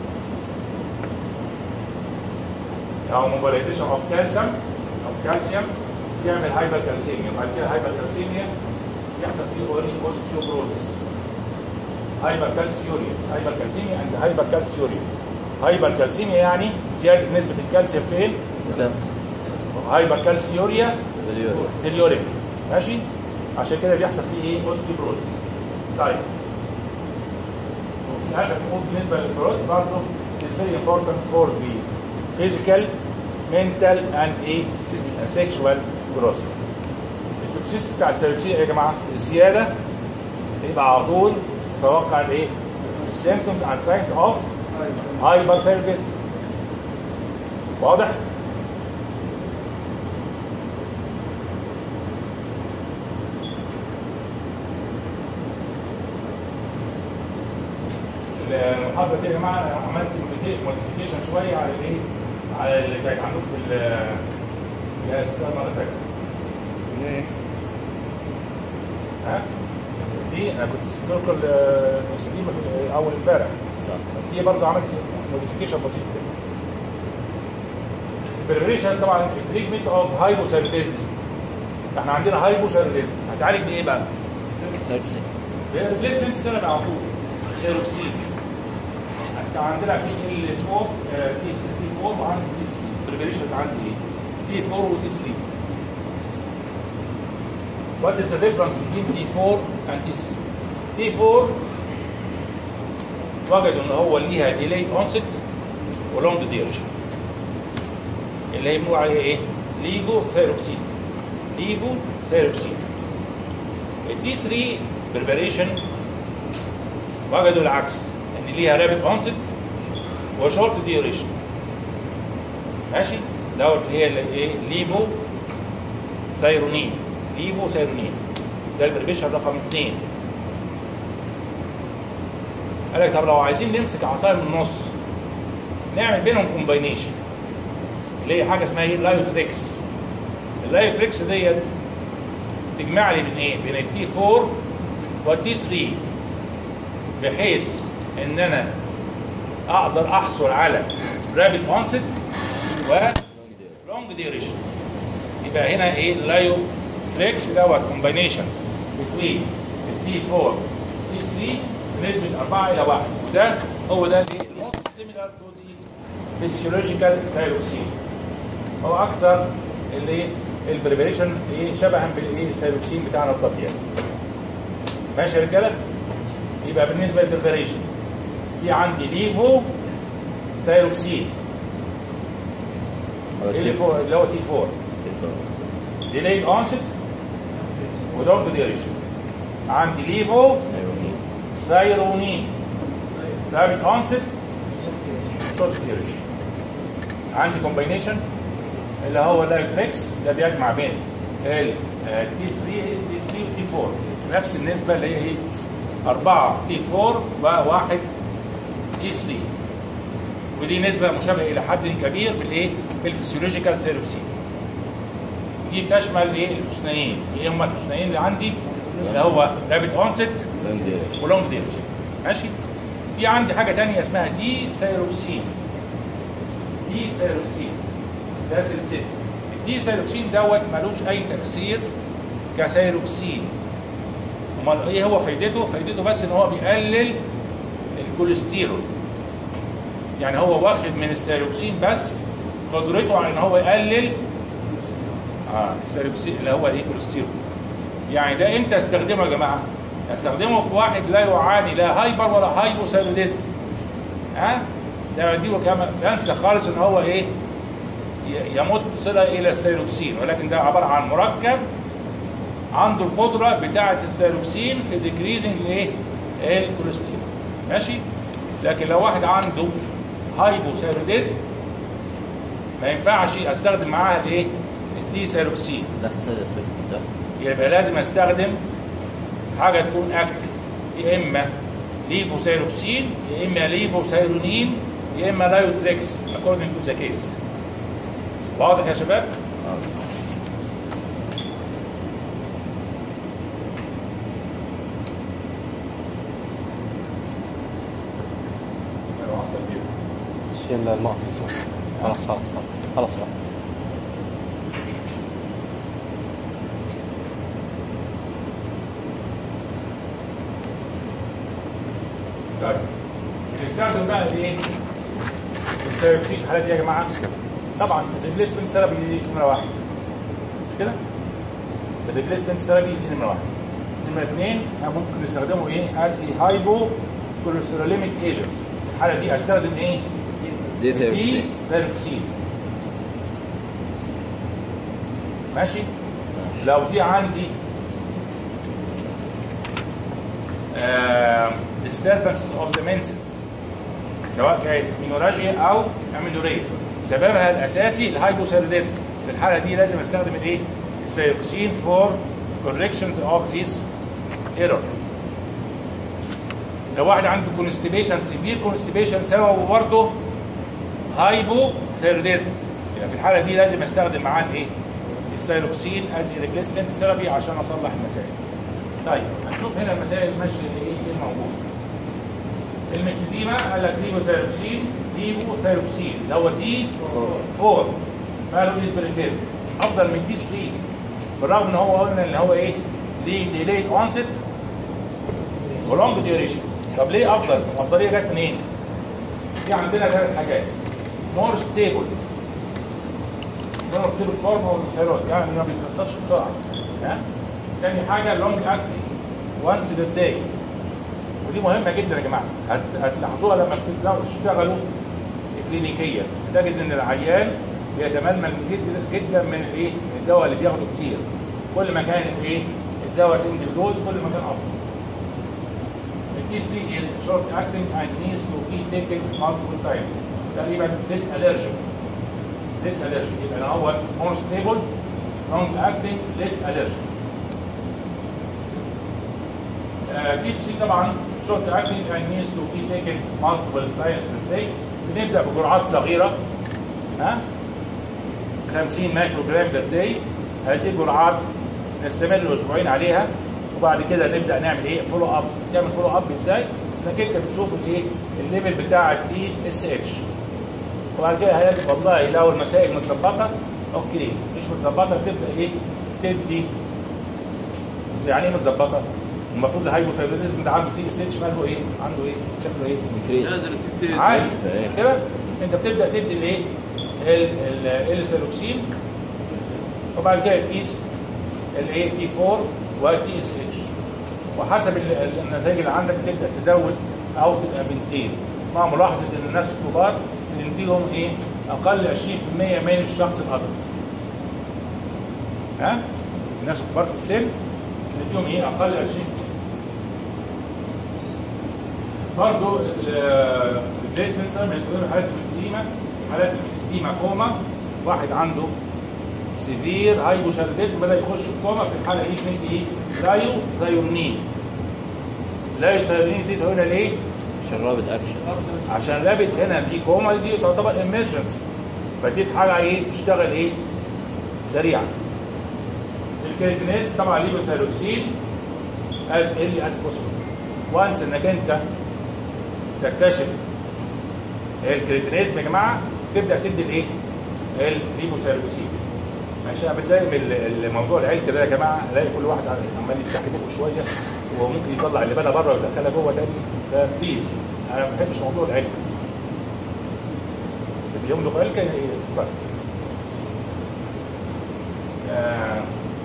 A: او موبيلايزيشن اوف كالسيوم اوف كالسيوم يعمل هايبر كالسيميا وبعد كده هايبر كالسيميا يحصل فيه اوري اوستيوبروزس هايبر كالسيوريا هايبر كالسيميا اند هايبر كالسيوريا هايبر كالسيميا يعني زياده نسبه الكالسيوم فين؟
C: ده
A: هايبر كالسيوريا
C: باليوريا
A: في اليورين ماشي عشان كده بيحصل فيه ايه اوستيبروزس طيب وفي حاجه بنقول بالنسبه للبروس برضه is very important for the physical mental and ايه sexual growth التوكسيس بتاع الثيروكسين يا جماعه الزياده يبقى على طول تتوقع الايه symptoms and signs of hyperthyroidism واضح؟ المحاضره دي يا جماعه أنا عملت موديفيكيشن شويه على الايه؟ على اللي كانت عندكم في ال- يا سكر مره فاتت. ها؟ دي انا كنت سبت لكم الاكسديما في اول امبارح
C: صح
A: دي برضه عملت موديفيكيشن بسيط كده. البريبريشن طبعا التريتمنت اوف هايبوثايروديزم احنا عندنا هايبوثايروديزم هتعالج بايه بقى؟
C: تاكسي
A: ريبليسمنت سيرم على طول سيروكسين انت عندنا في ال 4 تي تي 4 وعندي تي 3 بريبريشن عندي ايه؟ تي 4 وتي 3 What is the difference between T4 and T3? T4 وجدوا ان هو ليها delayed onset ولونج duration اللي هي بنقول عليها ايه؟ ليفو ثيروكسين ليفو ثيروكسين التي 3 بريبريشن وجدوا العكس ان ليها رابid onset وشورت duration ماشي دوت اللي هي ايه ليفو ثيرونين ليفو ثيرونين ده البريبريشن رقم اثنين قال لك طب لو عايزين نمسك عصايه من النص نعمل بينهم كومباينيشن اللي هي حاجه اسمها ايه لايوتريكس اللايوتريكس ديت تجمع لي بين ايه بين التي 4 والتي 3 بحيث ان انا اقدر احصل على رابid onset و لونج ديوريشن يبقى هنا ايه لايو تريكس دوت كومبينيشن بتوين التي 4 تي 3 بنسبه 4 الى 1 وده هو ده الايه الموست سيميلر similar to the physiological thyroxine هو اكثر اللي البريبريشن ايه شبها بالايه الثيروكسين بتاعنا الطبيعي ماشي يا رجاله يبقى بالنسبه للبريبريشن في عندي ليفو ثيروكسين اللي فوق اللي هو تي 4 ديلي اونست ودونت ديوريشن عندي ليفو ثايرونين رابط اونست شورت ديوريشن عندي كومباينيشن اللي هو اللايوتريكس ده بيجمع بين ال تي 3 تي 3 وتي 4 نفس النسبه اللي هي ايه 4 تي 4 وواحد تي 3 ودي نسبه مشابهه الى حد كبير بالايه بالفسيولوجيكال ثيروكسين دي بتشمل ايه الحسنيين ايه هم الحسنيين اللي عندي اللي هو رابط اونست ولونج ديوريشن ماشي في عندي حاجه ثانيه اسمها دي ثيروكسين دي ثيروكسين ده سلسله الدي ثيروكسين دوت ملوش اي تاثير كثيروكسين امال ايه هو فايدته فايدته بس ان هو بيقلل الكوليسترول يعني هو واخد من الثيروكسين بس قدرته على ان هو يقلل اه الثيروكسين اللي هو ايه كوليسترول يعني ده امتى استخدمه يا جماعه استخدمه في واحد لا يعاني لا هايبر ولا هايبوثايروديزم ها ده بديه كمان ينسى خالص ان هو ايه ي- يمت صله الى الثيروكسين ولكن ده عباره عن مركب عنده القدره بتاعه الثيروكسين في ديكريزنج الايه الكوليسترول ماشي لكن لو واحد عنده هايبوثايروديزم ما ينفعش استخدم معاها الايه الدي ثيروكسين
C: ده حصل افكت صح؟
A: يبقى لازم استخدم حاجه تكون اكتف يا اما ليفوسيروكسين يا اما ليفوسيرونين يا اما لايوتريكس according to the case واضح يا شباب؟
C: اه
B: شيل الماء خلاص خلاص خلاص خلاص
A: طيب بنستخدم بقى الايه؟ الثيروكسين في الحالات دي يا جماعه طبعا الريبليسمنت ثيرابي دي نمره واحد مش كده؟ الريبليسمنت ثيرابي دي نمره واحد نمره اثنين احنا ممكن نستخدمه ايه؟ از اي هايبو كوليستروليميك ايجنتس في الحاله دي استخدم ايه؟
C: دي
A: دي
C: ثيروكسين
A: ثيروكسين ماشي لو في عندي آه disturbances of the menses سواء كانت مينوراجيا او اميلوريا سببها الاساسي الهايبوثايروديزم في الحاله دي لازم استخدم الايه الثيروكسين فور corrections of this error لو واحد عنده كونستيبيشن سيفير كونستيبيشن سببه برضه هايبو ثيروديزم يبقى في الحاله دي لازم استخدم معاه الايه؟ الثيروكسين از ريبليسمنت ثيرابي عشان اصلح المسائل. طيب هنشوف هنا المسائل المشي اللي ايه اللي موجود. المكسديما قال لك ليفو ثيروكسين ليفو ثيروكسين اللي هو تي 4 ماله از بريفير افضل من تي 3 بالرغم ان هو قلنا ان هو ايه؟ ليه ديليد اونست ولونج ديوريشن طب ليه افضل؟ الافضليه جت منين؟ في عندنا ثلاث حاجات مور ستيبل مور ستيبل فورم اوف الثيرويد يعني ما بيتكسرش بسرعه ها تاني حاجه لونج اكتنج وانس بير داي ودي مهمه جدا يا جماعه هت- هتلاحظوها لما بتبداوا تشتغلوا كلينيكيا تجد ان العيان بيتململ جدا جدا من الايه؟ من الدواء اللي بياخده كتير كل ما كان الايه؟ الدواء سنجل دوز كل ما كان افضل The TC is short acting and needs to be taken multiple times. تقريبا this allergic. This allergic يبقى هو more stable, long acting, less allergic. Uh, TC طبعا short acting and needs to be taken multiple times per day. بنبدا بجرعات صغيره ها 50 مايكرو جرام بير داي هذه الجرعات نستمر اسبوعين عليها وبعد كده نبدا نعمل ايه فولو اب تعمل فولو اب ازاي انك انت بتشوف الايه الليفل بتاع التي اس اتش وبعد كده هل والله لو المسائل متظبطه اوكي مش متظبطه بتبدا ايه تدي يعني ايه متظبطه المفروض الهايبوثايروديزم ده عنده تي اس اتش ماله ايه؟ عنده ايه؟ شكله ايه؟
C: انكريز
E: نازل التكتيك
A: عادي
C: إيه.
A: مش كده انت بتبدا تدي الايه السيروكسين وبعد كده تقيس الايه تي 4 والتي اس اتش وحسب ال- ال- النتائج اللي عندك تبدا تزود او تبقى بنتين مع ملاحظه ان الناس الكبار بنديهم ايه اقل 20% من الشخص الادلت ها الناس الكبار في السن نديهم ايه اقل 20 برضه البليسمنت لما يستخدم حالات المكسديما حالات المكسديما كوما واحد عنده سيفير هايبوثايروديزم بدا يخش في كوما في الحاله دي بندي ايه؟ لايو ثايونين لايو ثايونين دي هنا ليه؟
C: عشان رابط اكشن
A: عشان رابط هنا دي كوما دي تعتبر امرجنسي فدي حاجه ايه تشتغل ايه؟ سريعا الكريتينيز طبعا ليفوثايروكسين از early as possible وانس انك انت تكتشف الكريتينيزم يا جماعه تبدا تدي الايه؟ الليفوثايروكسين ماشي انا بتضايق من ال- الموضوع العلك ده يا جماعه الاقي كل واحد عمال يفتح بقه شويه وممكن يطلع اللي بدا بره ويدخلها جوه تاني فبليز انا ما بحبش موضوع العلك اللي يملك علكه يتفرق آه،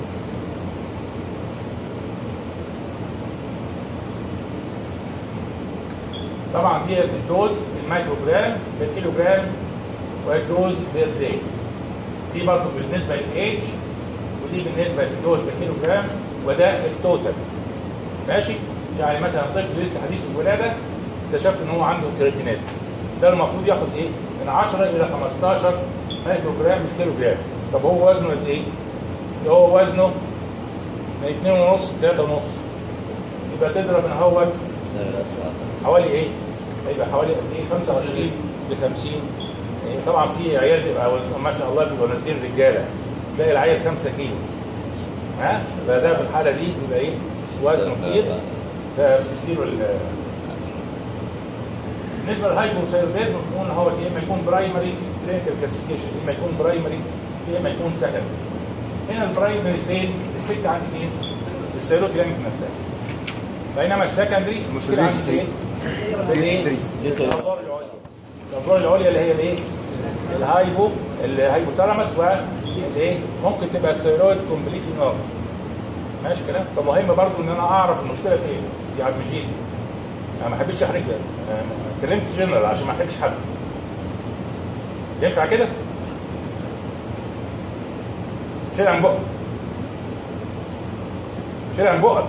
A: طبعا دي الدوز الميكروجرام بالكيلوجرام والدوز بير داي دي برضه بالنسبه للايج ودي بالنسبه للدوز بالكيلوجرام وده التوتال ماشي يعني مثلا طفل لسه حديث الولاده اكتشفت ان هو عنده كرياتينيزم ده المفروض ياخد ايه من 10 الى 15 مايكروجرام بالكيلوجرام طب هو وزنه قد ايه ده هو وزنه من 2 ونص 3 ونص يبقى تضرب ان هو
C: لا لا لا
A: حوالي ايه؟ هيبقى حوالي قد ايه؟ 25 ل 50 إيه طبعا في عيال بيبقى وزنهم ما شاء الله بيبقوا نازلين رجاله تلاقي العيل 5 كيلو ها فده في الحاله دي بيبقى ايه؟ وزنه كبير فبتديله ال بالنسبه للهايبوثايروديزم بنقول ان هو يا اما يكون برايمري كلينيكال كلاسيفيكيشن يا اما يكون برايمري يا اما يكون سكندري هنا البرايمري فين؟ الفكره عندي فين؟ في الثيرويد جلاند نفسها بينما السكندري المشكله عندي فين؟ في الايه؟ في الادوار العليا الادوار العليا اللي هي الايه؟ الهايبو الهايبوثالاموس والايه؟ ممكن تبقى الثيرويد كومبليتلي نورمال ماشي كلام فمهم برضو ان انا اعرف المشكله فين يا عم جيد انا ما حبيتش احرج أنا ما اتكلمتش جنرال عشان ما احرجش حد ينفع كده؟ شيل عن بقك شيل عن بقك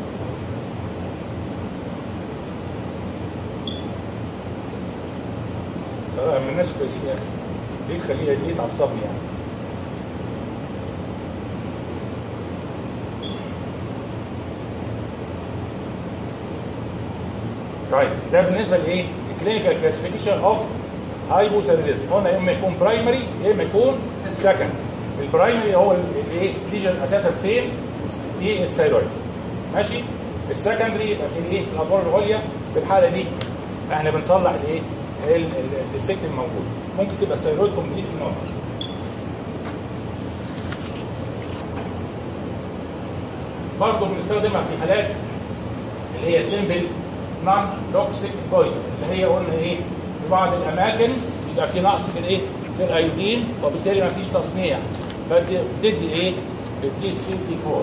A: آه، من الناس كويسين يا اخي ليه تخليه ليه تعصبني يعني طيب ده بالنسبه لايه؟ الكلينيكال كلاسيفيكيشن اوف هايبوثايروديزم قلنا يا اما يكون برايمري يا اما يكون سكند البرايمري هو الايه؟ ليجن اساسا فين؟ في الثايرويد ماشي؟ السكندري يبقى في الايه؟ في الادوار العليا في الحاله دي احنا بنصلح الايه؟ الديفكت الموجود ممكن تبقى الثايرويد كومبليت نورمال برضه بنستخدمها في حالات اللي هي سيمبل نون توكسيك بويزن اللي هي قلنا ايه في بعض الاماكن بيبقى في نقص في الايه في الايودين وبالتالي ما فيش تصنيع فبتدي ايه التي 3 تي 4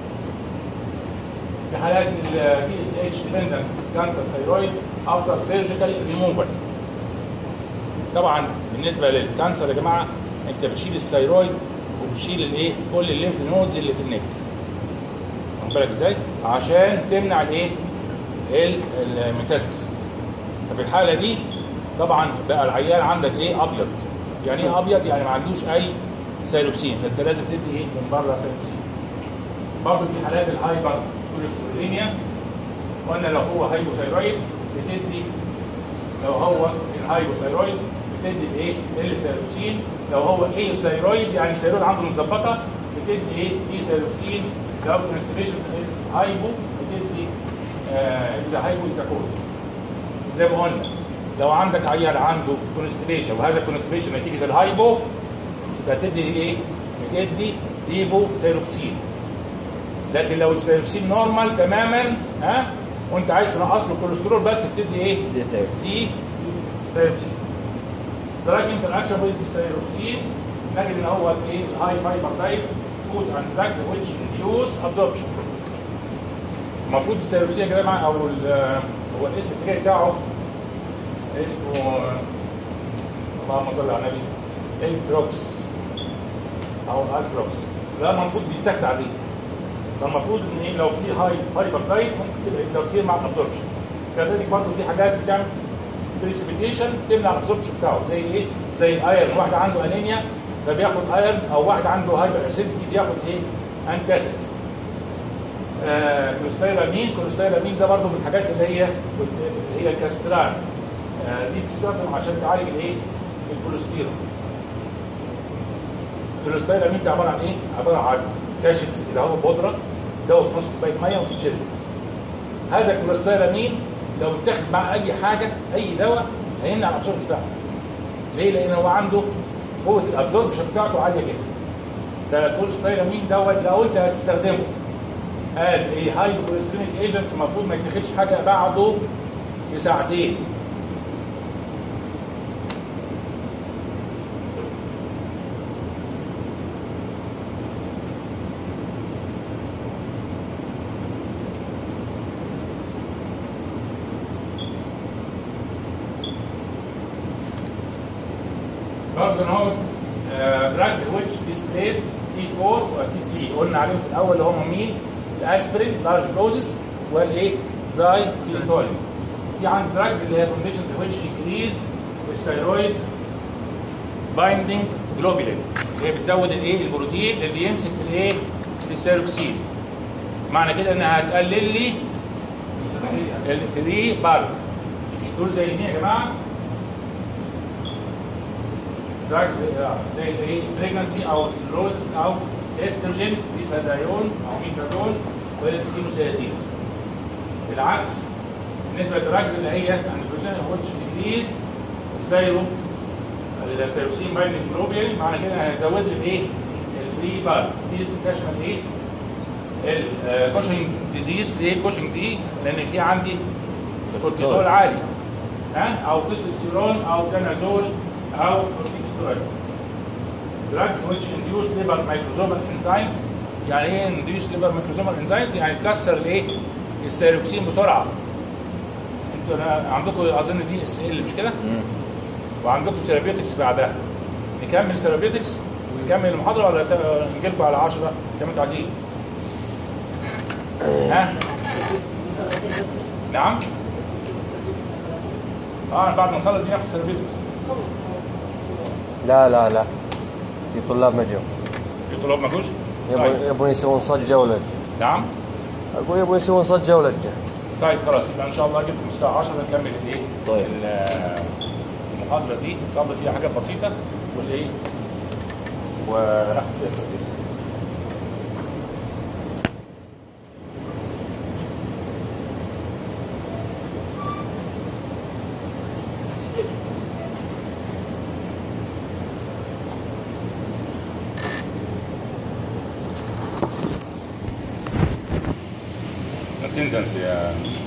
A: في حالات التي اس اتش ديبندنت كانسر ثيرويد افتر سيرجيكال ريموفال طبعا بالنسبه للكانسر يا جماعه انت بتشيل الثيرويد وبتشيل الايه كل الليمف نودز اللي في النك واخد بالك ازاي عشان تمنع الايه الميتاستس ففي الحاله دي طبعا بقى العيان عندك ايه ابيض يعني ايه ابيض يعني ما عندوش اي سيروكسين فانت لازم تدي ايه من بره سيروكسين برضه في حالات الهايبر كوليسترولينيا قلنا لو هو هايبوثايرويد بتدي لو هو الهايبوثايرويد بتدي الايه الثيروكسين لو هو ايوثايرويد يعني الثيرويد عنده متظبطه بتدي ايه دي ثيروكسين لو كونستيبيشن هايبو بتدي اذا هايبو اذا كول زي ما قلنا لو عندك عيال عنده كونستيبيشن وهذا الكونستيبيشن نتيجه الهايبو يبقى تدي ايه؟ بتدي ليفو ثيروكسين لكن لو الثيروكسين نورمال تماما ها وانت عايز تنقص له الكوليسترول بس بتدي ايه؟
C: دي ثيرابي.
A: سي ثيروكسين دراج انتراكشن ويز الثيروكسين نجد ان هو ايه الهاي فايبر دايت فود اند دراجز ويتش ريديوس ابزوربشن المفروض الثيروكسين يا جماعه او ال- هو الاسم التجاري بتاعه اسمه اللهم صل على النبي التروكس او الالتروكس ده المفروض بيتاخد عليه فالمفروض ان ايه لو في هاي فايبر دايت ممكن تبقى انترفير مع الابزوربشن كذلك برضه في حاجات بتعمل بريسبيتيشن تمنع الابزوربشن بتاعه زي ايه؟ زي الايرن واحد عنده انيميا فبياخد ايرن او واحد عنده هايبر اسيدتي بياخد ايه؟ انتاسيدز آه كوليستيرامين كوليستيرامين ده برضه من الحاجات اللي هي اللي هي الكاستران آه دي بتستخدم عشان تعالج الايه؟ الكوليسترول الكوليستيرامين ده عباره عن ايه؟ عباره عن كاشتس كده هو بودره دواء في نص كوبايه ميه وتتشرب هذا الكوليستيرامين لو اتاخد مع اي حاجه اي دواء هيمنع الابزوربشن بتاعه ليه؟ لان هو عنده قوه الابزوربشن بتاعته عاليه جدا فالكوليستيرامين دوت لو انت هتستخدمه از ايه هايبوكوليسترينيك ايجنتس المفروض ما يتاخدش حاجه بعده بساعتين برضه نقعد دراجز ويتش ديسبليس تي 4 وتي 3 قلنا عليهم في الاول اللي هم مين؟ الاسبرين لارج دوزز والايه؟ داي فيلتولين في عند دراجز اللي هي كونديشنز ويتش انكريز الثيرويد بايندينج جلوبولين اللي هي بتزود الايه؟ البروتين اللي يمسك في الايه؟ في الثيروكسين معنى كده انها هتقلل لي الفري بارد دول زي مين يا جماعه؟ دراجز زي ايه بريجنسي او سيروزس او استروجين ميثادايون او ميثادون والفينوسيازينز بالعكس بالنسبه للدراجز اللي هي اندروجين واتش ديكريز الثايرو الثيروسين بايندنج جلوبين معنى كده هنزود لي الايه الفري بارد دي تشمل ايه الكوشنج ديزيز ليه الكوشنج دي لان في عندي كورتيزول عالي ها او تستوستيرون او تنازول او كورتيكوستيرويد drugs which induce liver microsomal enzymes يعني ايه induce liver microsomal enzymes يعني تكسر الايه الثيروكسين بسرعه انتوا أنا- عندكم اظن دي اس ال مش كده وعندكم ثيرابيوتكس بعدها نكمل ثيرابيوتكس ونكمل المحاضره ولا ت- نجي لكم على 10 زي ما انتوا عايزين ها نعم اه بعد ما نخلص دي ناخد ثيرابيوتكس
B: لا لا لا في طلاب ما جو
A: في طلاب ما جوش
B: يبون
A: طيب.
B: يبون يسوون صجه ولجه
A: نعم
B: اقول يبون يسوون صجه ولجه
A: طيب خلاص يبقى ان شاء الله اجيبكم الساعه 10 نكمل الايه
C: طيب.
A: ال- المحاضره دي فاضل فيها حاجات بسيطه والايه وناخد فيها السبيل attendance يا